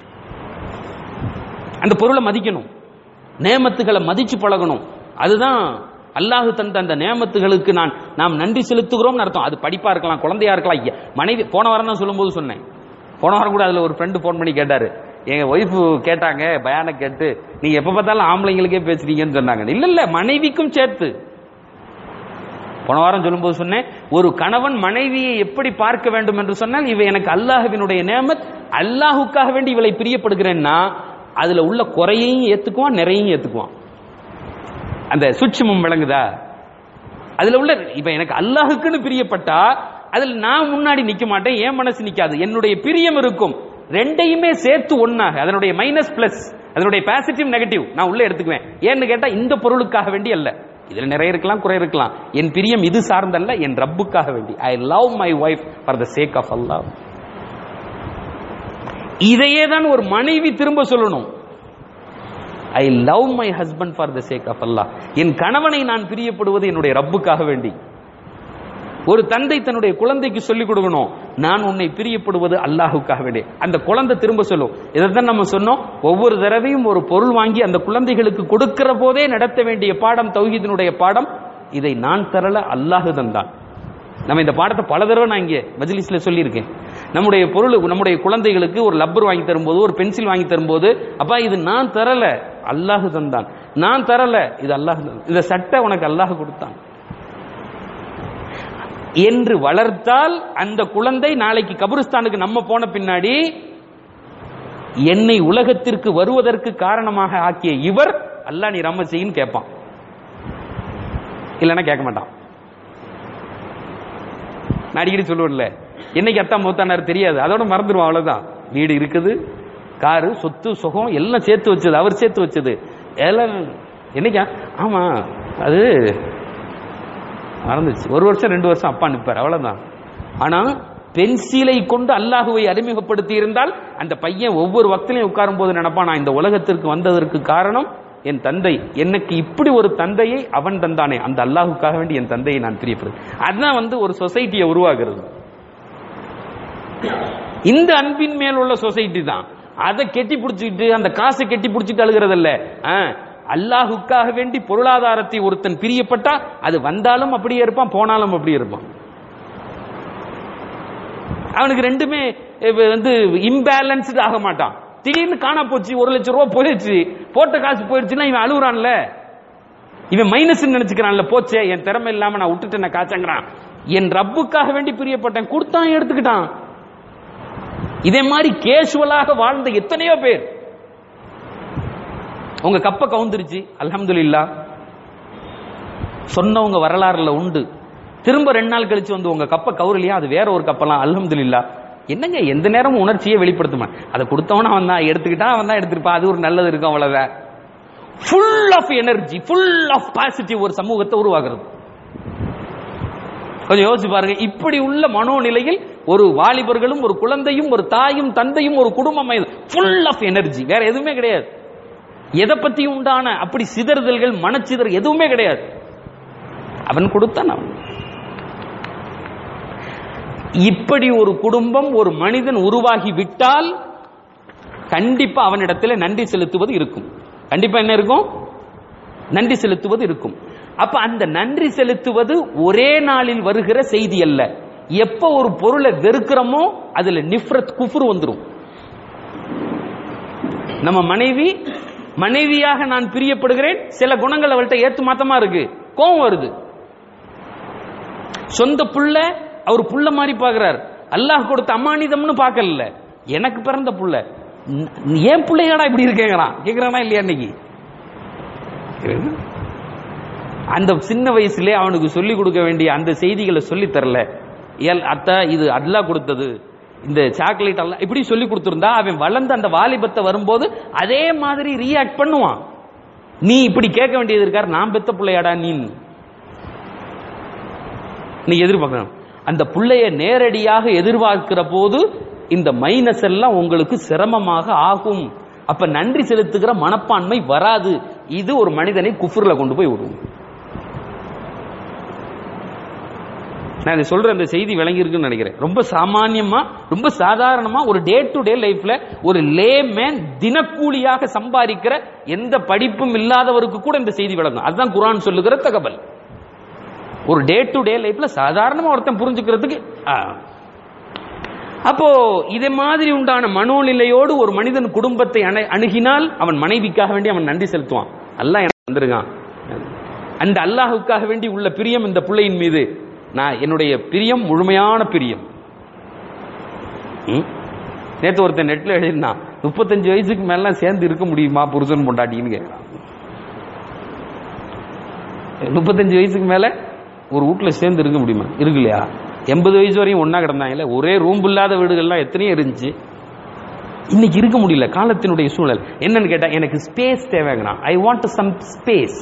அந்த பொருளை மதிக்கணும் நேமத்துகளை மதிச்சு பழகணும் அதுதான் அல்லாஹ் தந்த அந்த நேமத்துகளுக்கு நான் நாம் நன்றி செலுத்துகிறோம்னு அர்த்தம் அது படிப்பா இருக்கலாம் குழந்தையா இருக்கலாம் ஐயா, மனைவி போன வாரம் தான் சொல்லும்போது சொன்னேன் போன வாரம் கூட அதுல ஒரு ஃப்ரெண்டு ஃபோன் பண்ணி கேட்டாரு எங்க ஒய்ஃபு கேட்டாங்க பயான கேட்டு நீங்க எப்ப பார்த்தாலும் ஆம்பளைங்களுக்கே பேசுறீங்கன்னு சொன்னாங்க இல்ல இல்ல மனைவிக்கும் சேர்த்து போன வாரம் சொல்லும்போது சொன்னேன் ஒரு கணவன் மனைவியை எப்படி பார்க்க வேண்டும் என்று சொன்னால் இவ எனக்கு அல்லாஹ்வினுடைய நேமத் அல்லாஹுக்காக வேண்டி இவளை பிரியப்படுகிறேன்னா அதுல உள்ள குறையையும் ஏத்துக்குவான் நிறையையும் ஏத்துக்குவான் அந்த சுட்சமம் விளங்குதா அதுல உள்ள இப்ப எனக்கு அல்லாஹுக்குன்னு பிரியப்பட்டா அதுல நான் முன்னாடி நிக்க மாட்டேன் என் மனசு நிக்காது என்னுடைய பிரியம் இருக்கும் ரெண்டையுமே சேர்த்து ஒண்ணாக அதனுடைய மைனஸ் பிளஸ் அதனுடைய பாசிட்டிவ் நெகட்டிவ் நான் உள்ள எடுத்துக்குவேன் ஏன்னு கேட்டா இந்த பொருளுக்காக வேண்டி அல்ல இதுல நிறைய இருக்கலாம் குறை இருக்கலாம் என் பிரியம் இது சார்ந்தல்ல என் ரப்புக்காக வேண்டி I love my wife for the sake of Allah இதையே தான் ஒரு மனைவி திரும்ப சொல்லணும் I love my husband for the sake of Allah என் கணவனை நான் பிரியப்படுவது என்னுடைய ரப்புக்காக வேண்டி ஒரு தந்தை தன்னுடைய குழந்தைக்கு சொல்லிக் கொடுக்கணும் நான் உன்னை பிரியப்படுவது அல்லாஹுக்காக வேண்டி அந்த குழந்தை திரும்ப சொல்லும் இதைத்தான் நம்ம சொன்னோம் ஒவ்வொரு தடவையும் ஒரு பொருள் வாங்கி அந்த குழந்தைகளுக்கு கொடுக்கிற போதே நடத்த வேண்டிய பாடம் தௌஹீதினுடைய பாடம் இதை நான் தரல அல்லாஹு தந்தான் நம்ம இந்த பாடத்தை பல தடவை நான் இங்கே மஜ்லிஸ்ல சொல்லியிருக்கேன் நம்முடைய பொருள் நம்முடைய குழந்தைகளுக்கு ஒரு லப்பர் வாங்கி தரும்போது ஒரு பென்சில் வாங்கி தரும்போது அப்பா இது நான் தரல அல்லாஹு தந்தான் நான் தரல இது அல்லாஹ் தந்தான். இந்த சட்டை உனக்கு அல்லாஹ் கொடுத்தான் என்று வளர்த்தால் அந்த குழந்தை நாளைக்கு கபருஸ்தானுக்கு நம்ம போன பின்னாடி என்னை உலகத்திற்கு வருவதற்கு காரணமாக ஆக்கிய இவர் அல்லாஹ் நீ ரம்ம செய்யின்னு கேட்பான் இல்லைன்னா கேட்க மாட்டான் நான் அடிக்கடி சொல்லுவேன்ல என்னைக்கு அத்தா மூத்தானார் தெரியாது அதோட மறந்துடுவான் அவ்வளவுதான் வீடு இருக்குது காரு சொத்து சுகம் எல்லாம் சேர்த்து வச்சது அவர் சேர்த்து வச்சது எல்லாம் என்னைக்கா ஆமா அது மறந்துச்சு ஒரு வருஷம் ரெண்டு வருஷம் அப்பா நிற்பார் அவ்வளவுதான் ஆனா பென்சிலை கொண்டு அல்லாஹுவை அறிமுகப்படுத்தி இருந்தால் அந்த பையன் ஒவ்வொரு வக்திலையும் உட்காரும் போது நினைப்பான் நான் இந்த உலகத்திற்கு வந்ததற்கு காரணம் என் தந்தை எனக்கு இப்படி ஒரு தந்தையை அவன் தந்தானே அந்த அல்லாஹுக்காக வேண்டி என் தந்தையை நான் பிரியப்படுது அதுதான் வந்து ஒரு சொசைட்டியை உருவாக்குறது இந்த அன்பின் மேல் உள்ள சொசைட்டி தான் அதை கெட்டி பிடிச்சிக்கிட்டு அந்த காசை கெட்டி பிடிச்சிட்டு அழுகிறதல்ல ஆ, அல்லாஹுக்காக வேண்டி பொருளாதாரத்தை ஒருத்தன் பிரியப்பட்டா அது வந்தாலும் அப்படியே இருப்பான் போனாலும் அப்படியே இருப்பான் அவனுக்கு ரெண்டுமே இப்ப வந்து இம்பேலன்ஸ்டு ஆக மாட்டான் திடீர்னு காணா போச்சு ஒரு லட்சம் ரூபாய் போயிடுச்சு போட்ட காசு போயிடுச்சுன்னா இவன் அழுகுறான்ல இவன் மைனஸ் நினைச்சுக்கிறான்ல போச்சே என் திறமை இல்லாம நான் விட்டுட்டு நான் காய்ச்சங்கிறான் என் ரப்புக்காக வேண்டி பிரியப்பட்டேன் கொடுத்தான் எடுத்துக்கிட்டான் இதே மாதிரி கேஷுவலாக வாழ்ந்த எத்தனையோ பேர் உங்க கப்ப கவுந்துருச்சு அல்ஹம்துலில்லா சொன்னவங்க வரலாறுல உண்டு திரும்ப ரெண்டு நாள் கழிச்சு வந்து உங்க கப்ப கவுரலையா அது வேற ஒரு கப்பலாம் அல்ஹம்துலில்லா என்னங்க எந்த நேரமும் உணர்ச்சியை வெளிப்படுத்துமா அதை கொடுத்தவன அவன் தான் எடுத்துக்கிட்டா அவன் தான் எடுத்திருப்பான் அது ஒரு நல்லது இருக்கும் அவ்வளவுதான் full of energy full of positive ஒரு சமூகத்தை உருவாக்குறது கொஞ்சம் யோசிச்சு பாருங்க இப்படி உள்ள மனோநிலையில் ஒரு வாலிபர்களும் ஒரு குழந்தையும் ஒரு தாயும் தந்தையும் ஒரு குடும்பம் ஃபுல் ஆஃப் எனர்ஜி வேற எதுவுமே கிடையாது எதை பத்தி உண்டான அப்படி சிதறுதல்கள் மனச்சிதற் எதுவுமே கிடையாது அவன் கொடுத்தான் அவன் இப்படி ஒரு குடும்பம் ஒரு மனிதன் உருவாகி விட்டால் கண்டிப்பா அவனிடத்தில் நன்றி செலுத்துவது இருக்கும் கண்டிப்பா என்ன இருக்கும் நன்றி செலுத்துவது இருக்கும் அப்ப அந்த நன்றி செலுத்துவது ஒரே நாளில் வருகிற செய்தி அல்ல எப்ப ஒரு பொருளை வெறுக்கிறோமோ அதுல நிஃப்ரத் குஃப்ரு வந்துரும் நம்ம மனைவி மனைவியாக நான் பிரியப்படுகிறேன் சில குணங்கள் அவள்கிட்ட ஏத்து மாத்தமா இருக்கு கோவம் வருது சொந்த புள்ள அவர் புள்ள மாதிரி பார்க்கிறார் அல்லாஹ் கொடுத்த அமானிதம்னு பார்க்கல எனக்கு பிறந்த புள்ள ந- ஏன் பிள்ளைகடா இப்படி இருக்கேங்கிறான் கேட்கிறானா இல்லையா இன்னைக்கு அந்த சின்ன வயசுலயே அவனுக்கு சொல்லி கொடுக்க வேண்டிய அந்த செய்திகளை சொல்லி தரல ஏல் அத்தா இது அல்லாஹ் கொடுத்தது இந்த சாக்லேட் எல்லாம் இப்படி சொல்லி கொடுத்திருந்தா அவன் வளர்ந்து அந்த வாலிபத்தை வரும்போது அதே மாதிரி ரியாக்ட் பண்ணுவான் நீ இப்படி கேட்க வேண்டியது இருக்கார் நான் பெத்த பிள்ளையாடா நீ நீ எதிர்பார்க்கணும் அந்த புள்ளைய நேரடியாக எதிர்பார்க்கிற போது இந்த மைனஸ் எல்லாம் உங்களுக்கு சிரமமாக ஆகும் அப்ப நன்றி செலுத்துகிற மனப்பான்மை வராது இது ஒரு மனிதனை குஃபுர்ல கொண்டு போய் விடும் நான் இதை சொல்ற அந்த செய்தி விளங்கி இருக்குன்னு நினைக்கிறேன் ரொம்ப சாமானியமா ரொம்ப சாதாரணமா ஒரு டே டு டே லைஃப்ல ஒரு லேமேன் தினக்கூலியாக சம்பாதிக்கிற எந்த படிப்பும் இல்லாதவருக்கு கூட இந்த செய்தி விளங்கும் அதுதான் குரான் சொல்லுகிற தகவல் ஒரு டே டு டே லைஃப்ல சாதாரணமா ஒருத்தன் புரிஞ்சுக்கிறதுக்கு ஆ. அப்போ இதே மாதிரி உண்டான மனோநிலையோடு ஒரு மனிதன் குடும்பத்தை அணை- அணுகினால் அவன் மனைவிக்காக வேண்டி அவன் நன்றி செலுத்துவான் அல்லாஹ் எனக்கு வந்திருக்கான் அந்த அல்லாஹுக்காக வேண்டி உள்ள பிரியம் இந்த பிள்ளையின் மீது நான் என்னுடைய பிரியம் முழுமையான பிரியம் ம்? நேத்து ஒருத்தன் நெட்ல எழுதினான் முப்பத்தஞ்சு வயசுக்கு மேல சேர்ந்து இருக்க முடியுமா புருஷன் பொண்டாட்டின்னு கேட்கிறான் முப்பத்தஞ்சு வயசுக்கு மேல ஒரு வீட்டுல சேர்ந்து இருக்க முடியுமா இருக்கு இல்லையா எண்பது வயசு வரையும் ஒண்ணா கிடந்தாங்கல்ல ஒரே ரூம் இல்லாத வீடுகள்லாம் எத்தனையோ இருந்துச்சு இன்னைக்கு இருக்க முடியல காலத்தினுடைய சூழல் என்னன்னு கேட்டா எனக்கு ஸ்பேஸ் தேவைங்கிறான் ஐ வாண்ட் சம் ஸ்பேஸ்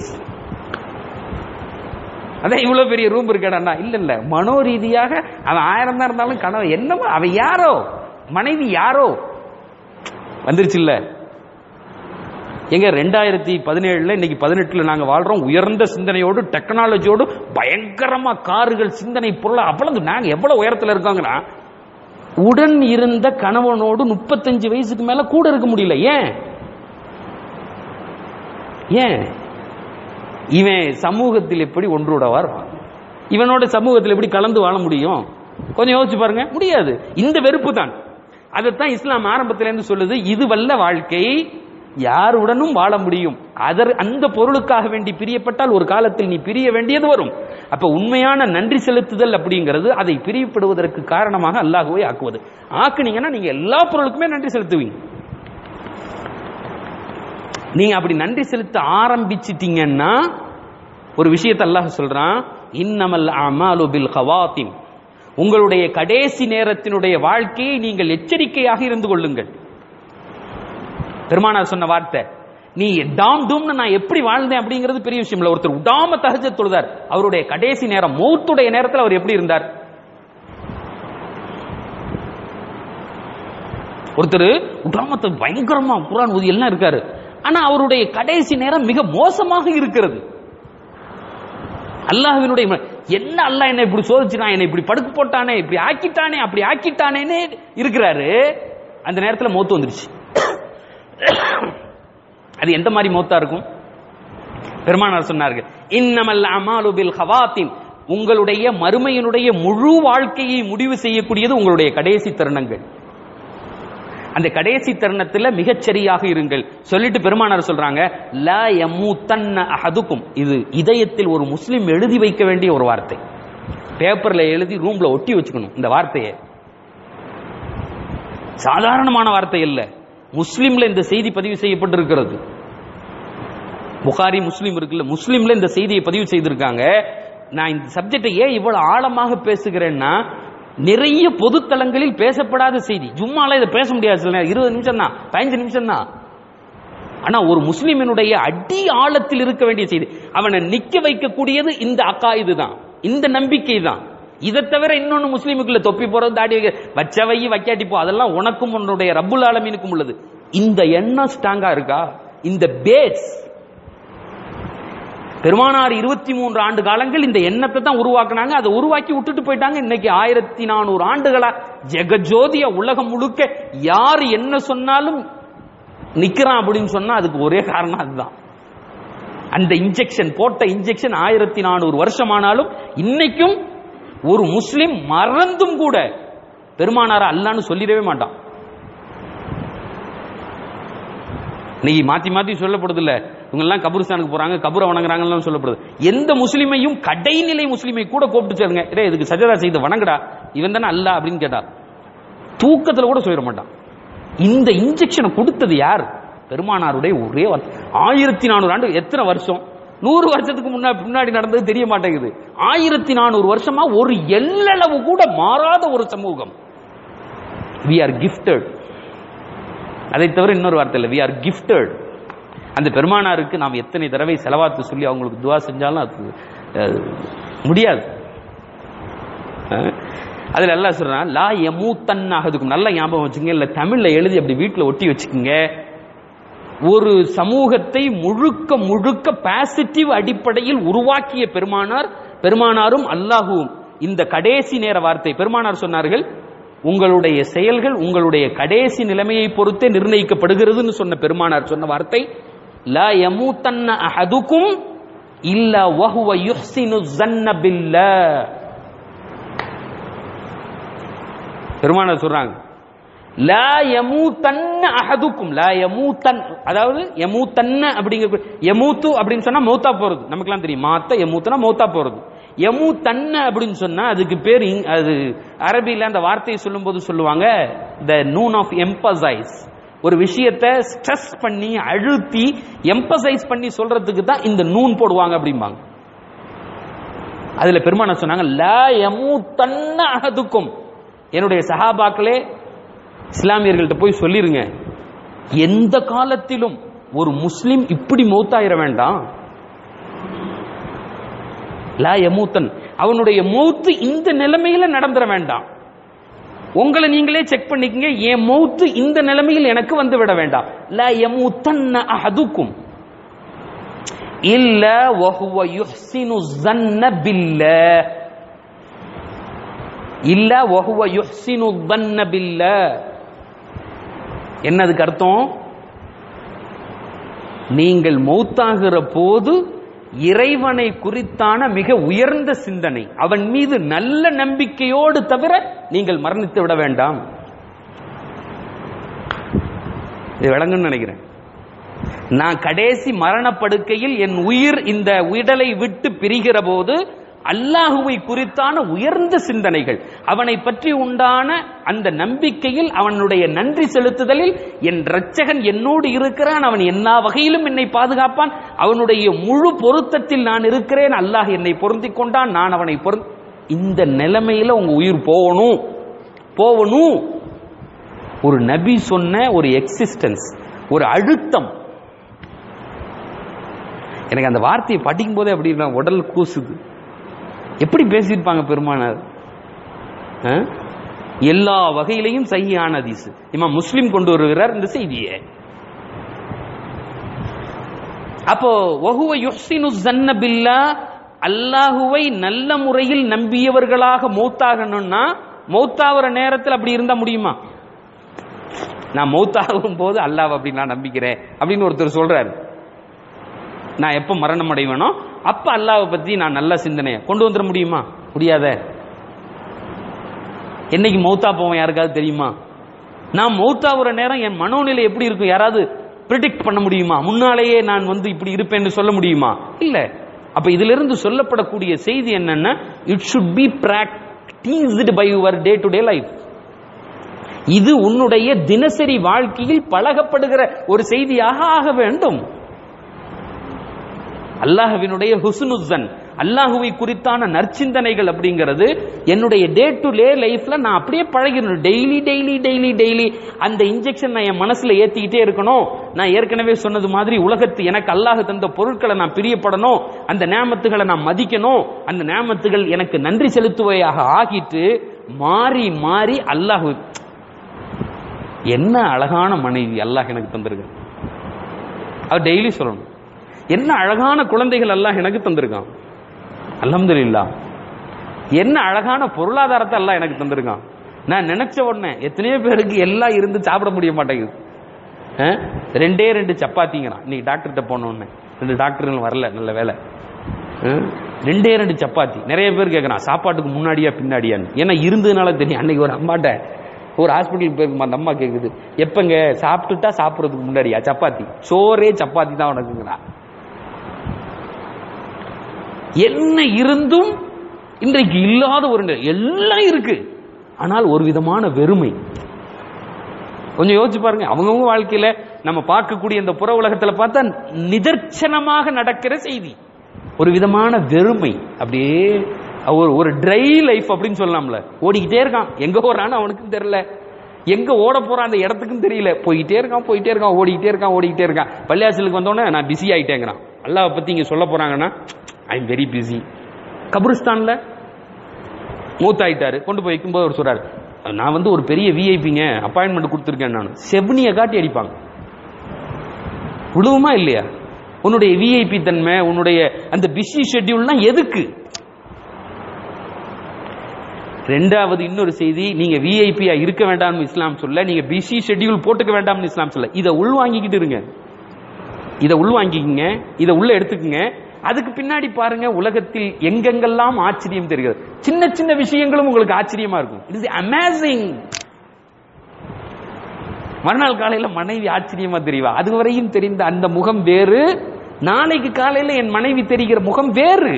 அதான் இவ்வளவு பெரிய ரூம் இருக்கடா இல்ல இல்ல மனோ ரீதியாக அவன் ஆயிரம் தான் இருந்தாலும் கனவு என்னமோ அவன் யாரோ மனைவி யாரோ வந்துருச்சு இல்ல எங்க ரெண்டாயிரத்தி பதினேழுல இன்னைக்கு பதினெட்டுல நாங்க வாழ்றோம் உயர்ந்த சிந்தனையோடு டெக்னாலஜியோடு பயங்கரமா கார்கள் சிந்தனை பொருள் அவ்வளவு நாங்க எவ்வளவு உயரத்துல இருக்கோங்கன்னா உடன் இருந்த கணவனோடு முப்பத்தஞ்சு வயசுக்கு மேல கூட இருக்க முடியல ஏன் ஏன் இவன் சமூகத்தில் எப்படி ஒன்றுடவார் இவனோட சமூகத்தில் எப்படி கலந்து வாழ முடியும் கொஞ்சம் யோசிச்சு பாருங்க முடியாது இந்த வெறுப்பு தான் அதைத்தான் இஸ்லாம் ஆரம்பத்திலிருந்து சொல்லுது இது வல்ல வாழ்க்கை யாருடனும் வாழ முடியும் அதர் அந்த பொருளுக்காக வேண்டி பிரியப்பட்டால் ஒரு காலத்தில் நீ பிரிய வேண்டியது வரும் அப்ப உண்மையான நன்றி செலுத்துதல் அப்படிங்கிறது அதை பிரியப்படுவதற்கு காரணமாக அல்லாஹுவை ஆக்குவது ஆக்குனீங்கன்னா நீங்க எல்லா பொருளுக்குமே நன்றி செலுத்துவீங்க நீங்க அப்படி நன்றி செலுத்த ஆரம்பிச்சிட்டீங்கன்னா ஒரு விஷயத்தை அல்லாஹ் சொல்றான் இன்னமல் அமாலு பில் ஹவாத்திம் உங்களுடைய கடைசி நேரத்தினுடைய வாழ்க்கையை நீங்கள் எச்சரிக்கையாக இருந்து கொள்ளுங்கள் பெருமானார் சொன்ன வார்த்தை நீ டாம் டூம்னு நான் எப்படி வாழ்ந்தேன் அப்படிங்கிறது பெரிய விஷயம் இல்ல ஒருத்தர் உடாம தகஜ தொழுதார் அவருடைய கடைசி நேரம் மௌத்துடைய நேரத்தில் அவர் எப்படி இருந்தார் ஒருத்தர் உடாமத்தை பயங்கரமா குரான் ஊதி எல்லாம் இருக்காரு ஆனா அவருடைய கடைசி நேரம் மிக மோசமாக இருக்கிறது அல்லாஹ்வினுடைய ம- என்ன அல்லாஹ் என்னை இப்படி சோதிச்சுட்டான் என்னை இப்படி படுக்க போட்டானே இப்படி ஆக்கிட்டானே அப்படி ஆக்கிட்டானேன்னு இருக்கிறாரு அந்த நேரத்தில் மௌத்து வந்துருச்சு அது எந்த மாதிரி மௌத்தா இருக்கும் பெருமானார் சொன்னார்கள் இன்னமல் அமாலு பில் ஹவாத்தின் உங்களுடைய மறுமையினுடைய முழு வாழ்க்கையை முடிவு செய்யக்கூடியது உங்களுடைய கடைசி தருணங்கள் அந்த கடைசி தருணத்துல மிகச்சரியாக இருங்கள் சொல்லிட்டு பெருமானார் சொல்றாங்க லா யமூத்தன்ன அஹதுக்கும் இது இதயத்தில் ஒரு முஸ்லிம் எழுதி வைக்க வேண்டிய ஒரு வார்த்தை பேப்பர்ல எழுதி ரூம்ல ஒட்டி வச்சுக்கணும் இந்த வார்த்தையை சாதாரணமான வார்த்தை இல்ல முஸ்லிம்ல இந்த செய்தி பதிவு செய்யப்பட்டிருக்கிறது புகாரி முஸ்லிம் இருக்குல்ல முஸ்லிம்ல இந்த செய்தியை பதிவு செய்திருக்காங்க நான் இந்த சப்ஜெக்டை ஏன் இவ்வளவு ஆழமாக பேசுகிறேன்னா நிறைய பொதுத்தளங்களில் பேசப்படாத செய்தி ஜும்மால இதை பேச முடியாது சில நேரம் இருபது நிமிஷம் தான் பதினஞ்சு நிமிஷம் தான் ஆனா ஒரு முஸ்லிமினுடைய அடி ஆழத்தில் இருக்க வேண்டிய செய்தி அவனை நிக்க வைக்கக்கூடியது இந்த அக்கா இதுதான் இந்த நம்பிக்கை தான் இதை தவிர இன்னொன்னு முஸ்லீமுக்குள்ள தொப்பி போறது தாடி வைக்க வச்ச வை வைக்காட்டி போ அதெல்லாம் உனக்கும் உன்னுடைய ரப்புல் ஆலமீனுக்கும் உள்ளது இந்த எண்ணம் ஸ்ட்ராங்கா இருக்கா இந்த பேஸ் பெருமானார் இருபத்தி மூன்று ஆண்டு காலங்கள் இந்த எண்ணத்தை தான் உருவாக்குனாங்க அதை உருவாக்கி விட்டுட்டு போயிட்டாங்க இன்னைக்கு ஆயிரத்தி நானூறு ஆண்டுகளா ஜெகஜோதிய உலகம் முழுக்க யார் என்ன சொன்னாலும் நிக்கிறான் அப்படின்னு சொன்னா அதுக்கு ஒரே காரணம் அதுதான் அந்த இன்ஜெக்ஷன் போட்ட இன்ஜெக்ஷன் ஆயிரத்தி நானூறு வருஷமானாலும் இன்னைக்கும் ஒரு முஸ்லிம் மறந்தும் கூட பெருமானார அல்லான்னு சொல்லிடவே மாட்டான் இன்னைக்கு மாத்தி மாத்தி சொல்லப்படுது இல்ல இவங்க எல்லாம் கபூர்ஸ்தானுக்கு போறாங்க கபூரை வணங்குறாங்கன்னு சொல்லப்படுது எந்த முஸ்லிமையும் கடைநிலை முஸ்லிமை கூட கூப்பிட்டு சேருங்க இதே இதுக்கு சஜதா செய்து வணங்குடா இவன் தானே அல்ல அப்படின்னு கேட்டா தூக்கத்துல கூட சொல்லிட மாட்டான் இந்த இன்ஜெக்ஷனை கொடுத்தது யார் பெருமானாருடைய ஒரே வார்த்தை ஆயிரத்தி நானூறு ஆண்டு எத்தனை வருஷம் நூறு வருஷத்துக்கு முன்னாடி பின்னாடி நடந்தது தெரிய மாட்டேங்குது ஆயிரத்தி நானூறு வருஷமா ஒரு எல்லளவு கூட மாறாத ஒரு சமூகம் வி ஆர் கிஃப்டட் அதை தவிர இன்னொரு வார்த்தை இல்லை வி ஆர் கிஃப்டட் அந்த பெருமானாருக்கு நாம் எத்தனை தடவை செலவாத்து சொல்லி அவங்களுக்கு துவா செஞ்சாலும் அது அஹ், முடியாது அஹ், அதுல எல்லாம் சொல்றான் லா எமூத்தன்னாகதுக்கும் நல்ல ஞாபகம் வச்சுங்க இல்ல தமிழ்ல எழுதி அப்படி வீட்டுல ஒட்டி வச்சுக்கோங்க ஒரு சமூகத்தை முழுக்க முழுக்க பாசிட்டிவ் அடிப்படையில் உருவாக்கிய பெருமானார் பெருமானாரும் அல்லாஹுவும் இந்த கடைசி நேர வார்த்தை பெருமானார் சொன்னார்கள் உங்களுடைய செயல்கள் உங்களுடைய கடைசி நிலைமையை பொறுத்தே நிர்ணயிக்கப்படுகிறதுன்னு சொன்ன பெருமானார் சொன்ன வார்த்தை லா யமூத்தன்ன அஹதுக்கும் இல்ல வஹுவ யுஹ்சினு ஸன்ன பில்லாஹ் பெருமானார் சொல்றாங்க லா யமூத்தன்ன அஹதுக்கும் லா யமூத்தன் அதாவது யமூத்தன்ன அப்படிங்கிற யமூத்து அப்படின்னு சொன்னா மௌத்தா போறது நமக்கெல்லாம் தெரியும் மாத்த யமூத்தனா மௌத்தா போறது யமூத்தன்ன அப்படின்னு சொன்னா அதுக்கு பேர் இங்- அது அரபியில அந்த வார்த்தையை சொல்லும்போது சொல்லுவாங்க த நூன் ஆஃப் எம்பசைஸ் ஒரு விஷயத்தை ஸ்ட்ரெஸ் பண்ணி அழுத்தி எம்பசைஸ் பண்ணி சொல்றதுக்கு தான் இந்த நூன் போடுவாங்க அப்படிம்பாங்க அதுல பெருமான சொன்னாங்க லா யமூத்தன்ன அஹதுக்கும் என்னுடைய சஹாபாக்களே இஸ்லாமியர்கள்ட்ட போய் சொல்லிருங்க எந்த காலத்திலும் ஒரு முஸ்லிம் இப்படி மௌத்தாயிர வேண்டாம் லா யமூத்தன் அவனுடைய மௌத்து இந்த நிலைமையில நடந்துட வேண்டாம் உங்களை நீங்களே செக் பண்ணிக்கங்க என் மௌத்து இந்த நிலைமையில் எனக்கு வந்து விட வேண்டாம் லா யமூத்தன்ன அஹதுக்கும் இல்ல வஹுவ யுஹ்சினு ஸன்ன பில்லாஹ் இல்ல வஹுவ யுஹ்சினு ஸன்ன பில்லாஹ் என்னதுக்கு அர்த்தம் நீங்கள் மௌத்தாகிற போது இறைவனை குறித்தான மிக உயர்ந்த சிந்தனை அவன் மீது நல்ல நம்பிக்கையோடு தவிர நீங்கள் மரணித்து விட வேண்டாம் இது விளங்குன்னு நினைக்கிறேன் நான் கடைசி மரணப்படுக்கையில் என் உயிர் இந்த உடலை விட்டு பிரிகிற போது அல்லாஹுவை குறித்தான உயர்ந்த சிந்தனைகள் அவனை பற்றி உண்டான அந்த நம்பிக்கையில் அவனுடைய நன்றி செலுத்துதலில் என் இரட்சகன் என்னோடு இருக்கிறான் அவன் எல்லா வகையிலும் என்னை பாதுகாப்பான் அவனுடைய முழு பொருத்தத்தில் நான் இருக்கிறேன் அல்லாஹ் என்னை பொருந்திக் கொண்டான் நான் அவனை பொருந் இந்த நிலைமையில உங்க உயிர் போகணும் போகணும் ஒரு நபி சொன்ன ஒரு எக்ஸிஸ்டன்ஸ் ஒரு அழுத்தம் எனக்கு அந்த வார்த்தையை படிக்கும் போதே அப்படி நான் உடல் கூசுது எப்படி பேசியிருப்பாங்க பெருமானார் ஆ? எல்லா வகையிலையும் சகியான ஹதீஸ் இமாம் முஸ்லிம் கொண்டு வருகிறார் இந்த செய்தியை அப்போ வஹுவ யுஹ்சினு ஸன்ன பில்லாஹ் அல்லாஹுவை நல்ல முறையில் நம்பியவர்களாக மௌத்தாகணும்னா மௌத்தாகிற நேரத்தில் அப்படி இருந்தா முடியுமா நான் மௌத்தாகும் போது அல்லாஹ் அப்படி நான் நம்பிக்கிறேன் அப்படின்னு ஒருத்தர் சொல்றாரு நான் எப்ப மரணம் அடைவேனோ அப்ப அல்லாஹ்வை பத்தி நான் நல்ல சிந்தனையை கொண்டு வந்துட முடியுமா முடியாத என்னைக்கு மௌத்தா போவேன் யாருக்காவது தெரியுமா நான் மௌத்தாவுற நேரம் என் மனோநிலை எப்படி இருக்கும் யாராவது ப்ரிடிக்ட் பண்ண முடியுமா முன்னாலேயே நான் வந்து இப்படி இருப்பேன்னு சொல்ல முடியுமா இல்ல அப்ப இதுல இருந்து சொல்லப்படக்கூடிய செய்தி என்னன்னா it should be practiced by your day to day life இது உன்னுடைய தினசரி வாழ்க்கையில் பழகப்படுகிற ஒரு செய்தியாக ஆக வேண்டும் அல்லாஹ்வினுடைய ஹுஸ்னுசன் அல்லாஹுவை குறித்தான நற்சிந்தனைகள் அப்படிங்கிறது என்னுடைய டே டு டே லைஃப்ல நான் அப்படியே பழகிடணும் டெய்லி டெய்லி டெய்லி டெய்லி அந்த இன்ஜெக்ஷன் நான் என் மனசுல ஏத்திக்கிட்டே இருக்கணும் நான் ஏற்கனவே சொன்னது மாதிரி உலகத்து எனக்கு அல்லாஹ் தந்த பொருட்களை நான் பிரியப்படணும் அந்த நேமத்துகளை நான் மதிக்கணும் அந்த நேமத்துகள் எனக்கு நன்றி செலுத்துவையாக ஆகிட்டு மாறி மாறி அல்லாஹ் என்ன அழகான மனைவி அல்லாஹ் எனக்கு தந்திருக்கு அவர் டெய்லி சொல்லணும் என்ன அழகான குழந்தைகள் அல்லாஹ் எனக்கு தந்திருக்கான் அல்ஹம்துலில்லாஹ் என்ன அழகான பொருளாதாரத்தை அல்லாஹ் எனக்கு தந்திருக்கான் நான் நினைச்ச உடனே எத்தனையோ பேருக்கு எல்லாம் இருந்து சாப்பிட முடிய மாட்டேங்குது ஆ? ரெண்டே ரெண்டு சப்பாத்திங்கிறான் இன்னைக்கு டாக்டர்கிட்ட போன உடனே ரெண்டு டாக்டர்கள் வரல நல்ல வேலை ஆ? ரெண்டே ரெண்டு சப்பாத்தி நிறைய பேர் கேட்கறான் சாப்பாட்டுக்கு முன்னாடியா பின்னாடியான்னு ஏன்னா இருந்ததுனால தெரியும் அன்னைக்கு ஒரு அம்மாட்ட ஒரு ஹாஸ்பிட்டலுக்கு போய் அந்த அம்மா கேக்குது எப்பங்க சாப்பிட்டுட்டா சாப்பிட்றதுக்கு முன்னாடியா சப்பாத்தி சோறே சப்பாத்தி தான் உனக்குங்கிறா என்ன இருந்தும் இன்றைக்கு இல்லாத ஒரு நிலை. எல்லாம் இருக்கு ஆனால் ஒரு விதமான வெறுமை கொஞ்சம் யோசிச்சு பாருங்க அவங்கவுங்க வாழ்க்கையில நம்ம பார்க்கக்கூடிய இந்த புற உலகத்துல பார்த்தா நிதர்சனமாக நடக்கிற செய்தி ஒரு விதமான வெறுமை அப்படியே ஒரு ஒரு ட்ரை லைஃப் அப்படின்னு சொல்லலாம்ல ஓடிக்கிட்டே இருக்கான் எங்க ஓடுறான்னு அவனுக்கும் தெரியல எங்க ஓட போறான் அந்த இடத்துக்கும் தெரியல போயிட்டே இருக்கான் போயிட்டே இருக்கான் ஓடிக்கிட்டே இருக்கான் ஓடிக்கிட்டே இருக்கான் பள்ளியாசலுக்கு வந்தோடனே நான் பிஸி ஆயிட்டேங்கிறான் அல்லாஹ் பத்தி இங்க சொல்ல போறாங்கன்னா ஐ எம் வெரி பிஸி கபிரிஸ்தான்ல மூத்தாயிட்டாரு கொண்டு போய் வைக்கும்போது அவர் சொல்றாரு நான் வந்து ஒரு பெரிய விஐபிங்க அப்பாயின்மெண்ட் கொடுத்துருக்கேன் நான் செவனியை காட்டி அடிப்பாங்க விழுவுமா இல்லையா உன்னுடைய விஐபி தன்மை உன்னுடைய அந்த பிஸி ஷெட்யூல்லாம் எதுக்கு ரெண்டாவது இன்னொரு செய்தி நீங்க விஐபியா இருக்க வேண்டாம்னு இஸ்லாம் சொல்ல நீங்க பிஸி ஷெட்யூல் போட்டுக்க வேண்டாம்னு இஸ்லாம் சொல்ல இதை உள்வாங்கிக்கிட்டு இருங்க இதை உள்வாங்கிக்கங்க இதை உள்ள எடுத்துக்கங்க அதுக்கு பின்னாடி பாருங்க உலகத்தில் எங்கெங்கெல்லாம் ஆச்சரியம் தெரிகிறது சின்ன சின்ன விஷயங்களும் உங்களுக்கு ஆச்சரியமா இருக்கும் இட் இஸ் அமேசிங் மறுநாள் காலையில மனைவி ஆச்சரியமா தெரியவா அது வரையும் தெரிந்த அந்த முகம் வேறு நாளைக்கு காலையில என் மனைவி தெரிகிற முகம் வேறு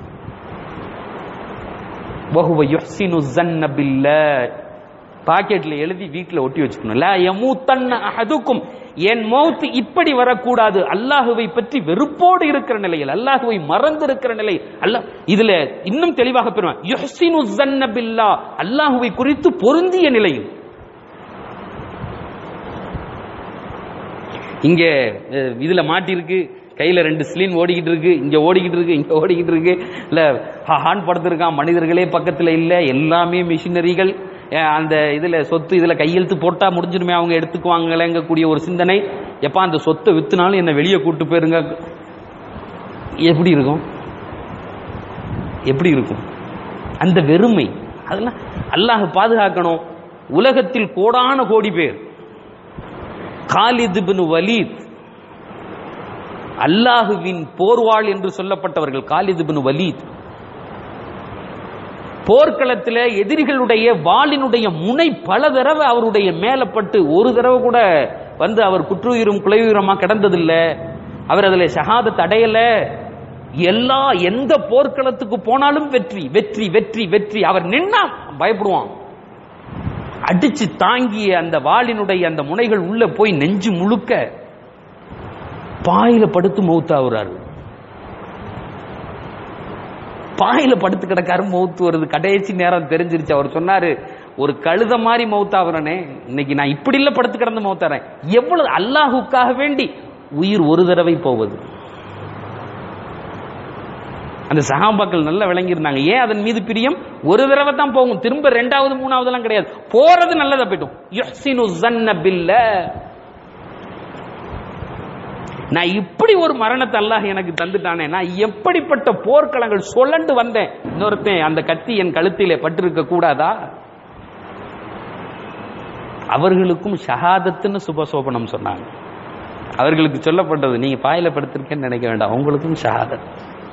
வஹுவ யுஹ்சினு ஸன்ன பில்லாஹ் பாக்கெட்ல எழுதி வீட்ல ஒட்டி வச்சுக்கணும் லா யமூத்தன்ன அஹதுக்கும் என் மௌத் இப்படி வரக்கூடாது அல்லாஹுவை பற்றி வெறுப்போடு இருக்கிற நிலையில் அல்லாஹுவை மறந்து இருக்கிற நிலை அல்லாஹ் இதுல இன்னும் தெளிவாக பெறுவான் யுஹ்சினு ஸன்ன பில்லாஹ் அல்லாஹுவை குறித்து பொருந்திய நிலையில் இங்க அஹ், இதுல மாட்டிருக்கு கையில ரெண்டு ஸ்லின் ஓடிக்கிட்டு இருக்கு இங்க ஓடிக்கிட்டு இருக்கு இங்க ஓடிக்கிட்டு இருக்கு இல்ல ஹா- ஹார்ன் படுத்திருக்கான் மனிதர்களே பக்கத்துல இல்ல எல்லாமே மிஷினரிகள் அஹ், அந்த இதுல சொத்து இதுல கையெழுத்து போட்டா முடிஞ்சிருமே அவங்க எடுத்துக்குவாங்களேங்கக்கூடிய ஒரு சிந்தனை எப்ப அந்த சொத்தை வித்துனாலும் என்ன வெளியே கூட்டு போயிருங்க எப்படி இருக்கும் எப்படி இருக்கும் அந்த வெறுமை அதெல்லாம் அல்லாஹ் பாதுகாக்கணும் உலகத்தில் கோடான கோடி பேர் காலித் பின் வலீத் அல்லாஹுவின் போர்வாள் என்று சொல்லப்பட்டவர்கள் காலித் பின் வலீத் போர்க்களத்தில் எதிரிகளுடைய வாளினுடைய முனை பல தடவை அவருடைய மேல பட்டு ஒரு தடவை கூட வந்து அவர் குற்றுயிரும் குலையுயிரமா கிடந்ததில்ல அவர் அதுல ஷஹாதத் அடையல எல்லா எந்த போர்க்களத்துக்கு போனாலும் வெற்றி வெற்றி வெற்றி வெற்றி அவர் நின்னா பயப்படுவான் அடிச்சு தாங்கிய அந்த வாளினுடைய அந்த முனைகள் உள்ள போய் நெஞ்சு முழுக்க பாயில படுத்து மௌத்தாவுறாரு பாயில படுத்து கிடக்காரு மௌத்து வருது கடைசி நேரம் தெரிஞ்சிருச்சு அவர் சொன்னாரு ஒரு கழுத மாதிரி மௌத்தாகிறனே இன்னைக்கு நான் இப்படி இல்ல படுத்து கிடந்து மௌத்தாறேன் எவ்வளவு அல்லாஹுக்காக வேண்டி உயிர் ஒரு தடவை போவது அந்த சகாபாக்கள் நல்லா விளங்கியிருந்தாங்க ஏன் அதன் மீது பிரியம் ஒரு தடவை தான் போகும் திரும்ப ரெண்டாவது மூணாவதெல்லாம் கிடையாது போறது நல்லதா போயிட்டும் யுஹ்சினு ஸன்ன பில்லாஹ் நான் இப்படி ஒரு மரணத்தை அல்லாஹ் எனக்கு தந்துட்டானே நான் எப்படிப்பட்ட போர்க்களங்கள் சொல்லண்டு வந்தேன் இன்னொருத்தன் அந்த கத்தி என் கழுத்திலே பட்டிருக்க கூடாதா அவர்களுக்கும் ஷஹாதத்துன்னு சுபசோபனம் சொன்னாங்க அவர்களுக்கு சொல்லப்பட்டது நீங்க பாயில படுத்திருக்கேன்னு நினைக்க வேண்டாம் அவங்களுக்கும் ஷஹாதத்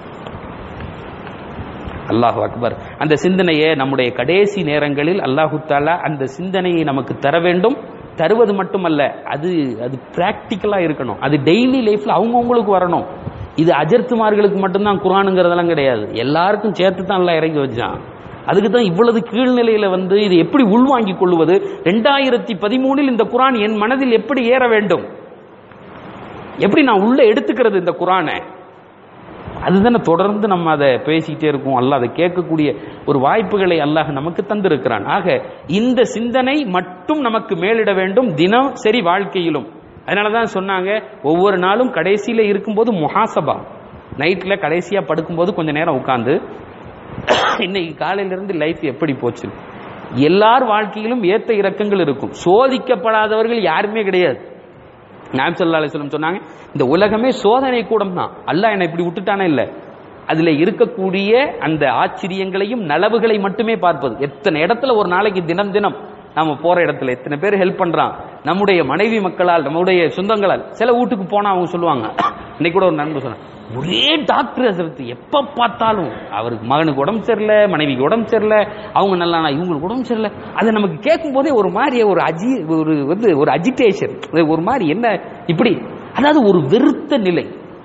அல்லாஹு அக்பர் அந்த சிந்தனையை நம்முடைய கடைசி நேரங்களில் அல்லாஹு தாலா அந்த சிந்தனையை நமக்கு தர வேண்டும் தருவது மட்டுமல்ல அது அது பிராக்டிக்கலா இருக்கணும் அது டெய்லி லைஃப்ல அவங்கவுங்களுக்கு வரணும் இது அஜர்த்துமார்களுக்கு மட்டும்தான் குரானுங்கிறதெல்லாம் கிடையாது எல்லாருக்கும் சேர்த்து தான் எல்லாம் இறங்கி வச்சான் அதுக்கு தான் இவ்வளவு கீழ்நிலையில வந்து இது எப்படி உள்வாங்கிக் கொள்வது ரெண்டாயிரத்தி பதிமூணில் இந்த குரான் என் மனதில் எப்படி ஏற வேண்டும் எப்படி நான் உள்ள எடுத்துக்கிறது இந்த குரானை அதுதானே தொடர்ந்து நம்ம அதை பேசிக்கிட்டே இருக்கோம் அல்லாஹ் அதை கேட்கக்கூடிய ஒரு வாய்ப்புகளை அல்லாஹ் நமக்கு தந்திருக்கிறான் ஆக இந்த சிந்தனை மட்டும் நமக்கு மேலிட வேண்டும் தினம் சரி வாழ்க்கையிலும் அதனால தான் சொன்னாங்க ஒவ்வொரு நாளும் கடைசியில இருக்கும்போது முஹாசபா நைட்ல கடைசியா படுக்கும்போது கொஞ்ச நேரம் உட்காந்து இன்னைக்கு காலையில இருந்து லைஃப் எப்படி போச்சு எல்லார் வாழ்க்கையிலும் ஏத்த இறக்கங்கள் இருக்கும் சோதிக்கப்படாதவர்கள் யாருமே கிடையாது நாயம் சல்லா அலிஸ்லம் சொன்னாங்க இந்த உலகமே சோதனை கூடம் தான் அல்லாஹ் என்னை இப்படி விட்டுட்டானே இல்ல அதுல இருக்கக்கூடிய அந்த ஆச்சரியங்களையும் நலவுகளை மட்டுமே பார்ப்பது எத்தனை இடத்துல ஒரு நாளைக்கு தினம் தினம் நாம போற இடத்துல எத்தனை பேர் ஹெல்ப் பண்றான் நம்முடைய மனைவி மக்களால் நம்முடைய சொந்தங்களால் சில வீட்டுக்கு போனா அவங்க சொல்லுவாங்க இன்னைக்கு கூட ஒரு நண்பர் சொன்னாங்க ஒரே டாக்டர் அசரத்து எப்ப பார்த்தாலும் அவருக்கு மகனுக்கு உடம்பு சரியில்லை மனைவிக்கு உடம்பு சரியில்லை அவங்க நல்லா இவங்களுக்கு உடம்பு சரியில்லை அதை நமக்கு கேட்கும் போதே ஒரு மாதிரி ஒரு அஜி ஒரு வந்து ஒரு அஜிடேஷன் ஒரு மாதிரி என்ன இப்படி அதாவது ஒரு வெறுத்த நிலை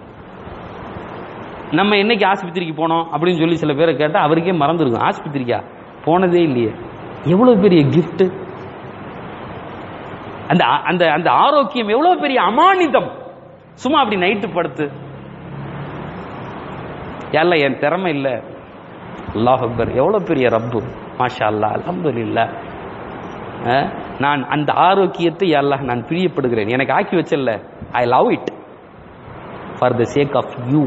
நம்ம என்னைக்கு ஆஸ்பத்திரிக்கு போனோம் அப்படின்னு சொல்லி சில பேரை கேட்டா அவருக்கே மறந்துருக்கும் ஆஸ்பத்திரிக்கா போனதே இல்லையே எவ்வளவு பெரிய gift அந்த அந்த அந்த ஆரோக்கியம் எவ்வளவு பெரிய அமானிதம் சும்மா அப்படி நைட்டு படுத்து ஏல்ல என் திறமை இல்ல அல்லாஹ் அக்பர் எவ்வளவு பெரிய ரப்பு மாஷா அல்லா அல்ஹம்துலில்லாஹ் அஹ், நான் அந்த ஆரோக்கியத்தை அல்லாஹ் நான் பிரியப்படுகிறேன் எனக்கு ஆக்கி வச்சல்ல I love it for the sake of you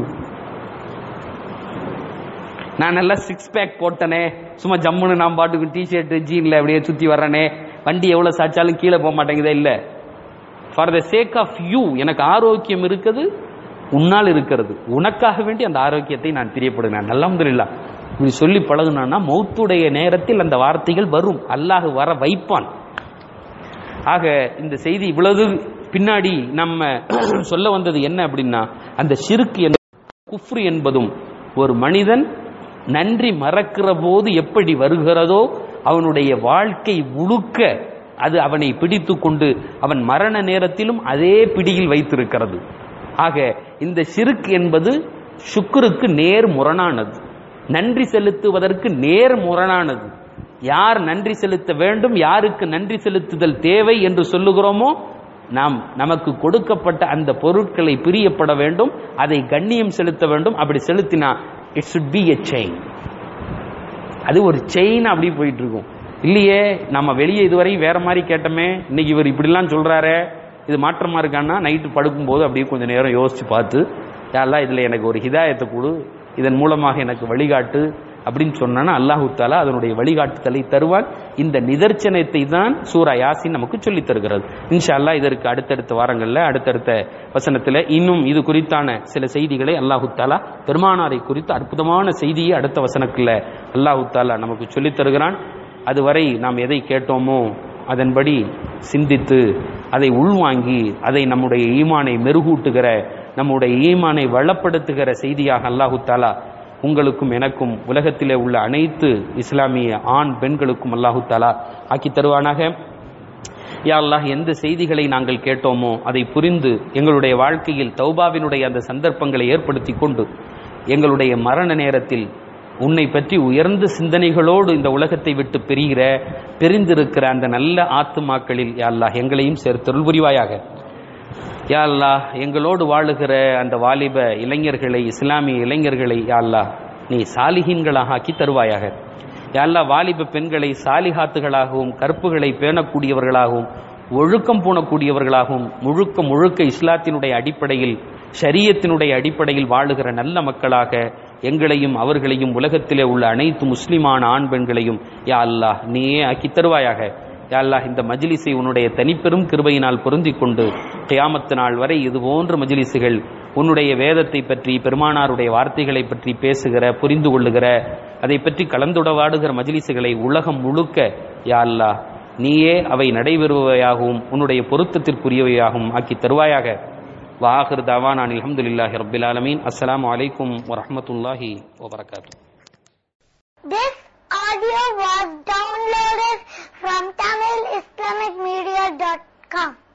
நான் நல்லா சிக்ஸ் பேக் போட்டனே சும்மா ஜம்முன்னு நான் பாட்டுக்கு டிஷர்ட் ஜீன்ல அப்படியே சுத்தி வர்றனே வண்டி எவ்வளவு சாச்சாலும் கீழே போக மாட்டேங்குதே இல்ல for the sake of you எனக்கு ஆரோக்கியம் இருக்குது உன்னால் இருக்கிறது உனக்காக வேண்டி அந்த ஆரோக்கியத்தை நான் பிரியப்படுகிறேன் அல்ஹம்துலில்லாஹ் இப்படி சொல்லி பழகுனான்னா மௌத்துடைய நேரத்தில் அந்த வார்த்தைகள் வரும் அல்லாஹ் வர வைப்பான் ஆக இந்த செய்தி இவ்வளவு பின்னாடி நம்ம சொல்ல வந்தது என்ன அப்படின்னா அந்த ஷிர்க் என்ப குஃப்ரு என்பதும் ஒரு மனிதன் நன்றி மறக்கிற போது எப்படி வருகிறதோ அவனுடைய வாழ்க்கை முழுக்க அது அவனை பிடித்து கொண்டு அவன் மரண நேரத்திலும் அதே பிடியில் வைத்திருக்கிறது ஆக இந்த ஷிர்க் என்பது சுக்ருக்கு நேர் முரணானது நன்றி செலுத்துவதற்கு நேர் முரணானது யார் நன்றி செலுத்த வேண்டும் யாருக்கு நன்றி செலுத்துதல் தேவை என்று சொல்லுகிறோமோ நாம் நமக்கு கொடுக்கப்பட்ட அந்த பொருட்களை பிரியப்பட வேண்டும் அதை கண்ணியம் செலுத்த வேண்டும் அப்படி செலுத்தினா it should be a chain அது ஒரு செயின் அப்படி போயிட்டு இருக்கும் இல்லையே நம்ம வெளியே இதுவரை வேற மாதிரி கேட்டோமே இன்னைக்கு இவர் இப்படிலாம் சொல்றாரே இது மாற்றமா இருக்கான்னா நைட்டு படுக்கும்போது அப்படியே கொஞ்சம் நேரம் யோசிச்சு பார்த்து யாரெல்லாம் இதுல எனக்கு ஒரு ஹிதாயத்தை கொடு இதன் மூலமாக எனக்கு வழிகாட்டு அப்படின்னு சொன்னா அல்லாஹு தாலா அதனுடைய வழிகாட்டுதலை தருவான் இந்த நிதர்சனத்தை தான் சூரா யாசின் நமக்கு சொல்லித் தருகிறது இன்ஷா அல்லாஹ் இதற்கு அடுத்தடுத்த வாரங்கள்ல அடுத்தடுத்த வசனத்துல இன்னும் இது குறித்தான சில செய்திகளை அல்லாஹு தாலா பெருமானாரை குறித்து அற்புதமான செய்தியை அடுத்த வசனத்துல அல்லாஹு தாலா நமக்கு சொல்லித் தருகிறான் அதுவரை நாம் எதை கேட்டோமோ அதன்படி சிந்தித்து அதை உள்வாங்கி அதை நம்முடைய ஈமானை மெருகூட்டுகிற நம்முடைய ஈமானை வளப்படுத்துகிற செய்தியாக அல்லாஹு தாலா உங்களுக்கும் எனக்கும் உலகத்திலே உள்ள அனைத்து இஸ்லாமிய ஆண் பெண்களுக்கும் அல்லாஹு தாலா ஆக்கி தருவானாக யா அல்லாஹ் எந்த செய்திகளை நாங்கள் கேட்டோமோ அதை புரிந்து எங்களுடைய வாழ்க்கையில் தௌபாவினுடைய அந்த சந்தர்ப்பங்களை ஏற்படுத்தி கொண்டு எங்களுடைய மரண நேரத்தில் உன்னை பற்றி உயர்ந்த சிந்தனைகளோடு இந்த உலகத்தை விட்டு பிரிகிற பிரிந்திருக்கிற அந்த நல்ல ஆத்துமாக்களில் யா அல்லாஹ் எங்களையும் சேர்த்தருள் புரிவாயாக யா அல்லாஹ் எங்களோடு வாழுகிற அந்த வாலிப இளைஞர்களை இஸ்லாமிய இளைஞர்களை யா அல்லாஹ் நீ சாலிஹீன்களாக ஆக்கி தருவாயாக யா அல்லாஹ் வாலிப பெண்களை சாலிஹாத்துகளாகவும் கற்புகளை பேணக்கூடியவர்களாகவும் ஒழுக்கம் பூணக்கூடியவர்களாகவும் முழுக்க முழுக்க இஸ்லாத்தினுடைய அடிப்படையில் ஷரியத்தினுடைய அடிப்படையில் வாழுகிற நல்ல மக்களாக எங்களையும் அவர்களையும் உலகத்திலே உள்ள அனைத்து முஸ்லிமான ஆண் பெண்களையும் யா அல்லாஹ் நீயே ஆக்கி தருவாயாக யா அல்லாஹ் இந்த மஜ்லிஸை உன்னுடைய தனிப்பெரும் கிருபையினால் பொருந்திக் கொண்டு கியாமத்து நாள் வரை இது போன்ற மஜ்லிஸுகள் உன்னுடைய வேதத்தை பற்றி பெருமானாருடைய வார்த்தைகளை பற்றி பேசுகிற புரிந்து கொள்ளுகிற அதை பற்றி கலந்துடவாடுகிற மஜ்லிஸுகளை உலகம் முழுக்க யா அல்லாஹ் நீயே அவை நடைபெறுவையாகவும் உன்னுடைய பொருத்தத்திற்குரியவையாகவும் ஆக்கி தருவாயாக வாஹிர் தாவான் அல்ஹம்துலில்லாஹி ரப்பில் ஆலமீன் அஸ்ஸலாமு அலைக்கும் வரஹ்மத்துல்லாஹி வபரகாத்துஹு This audio was downloaded from TamilIslamicMedia.com.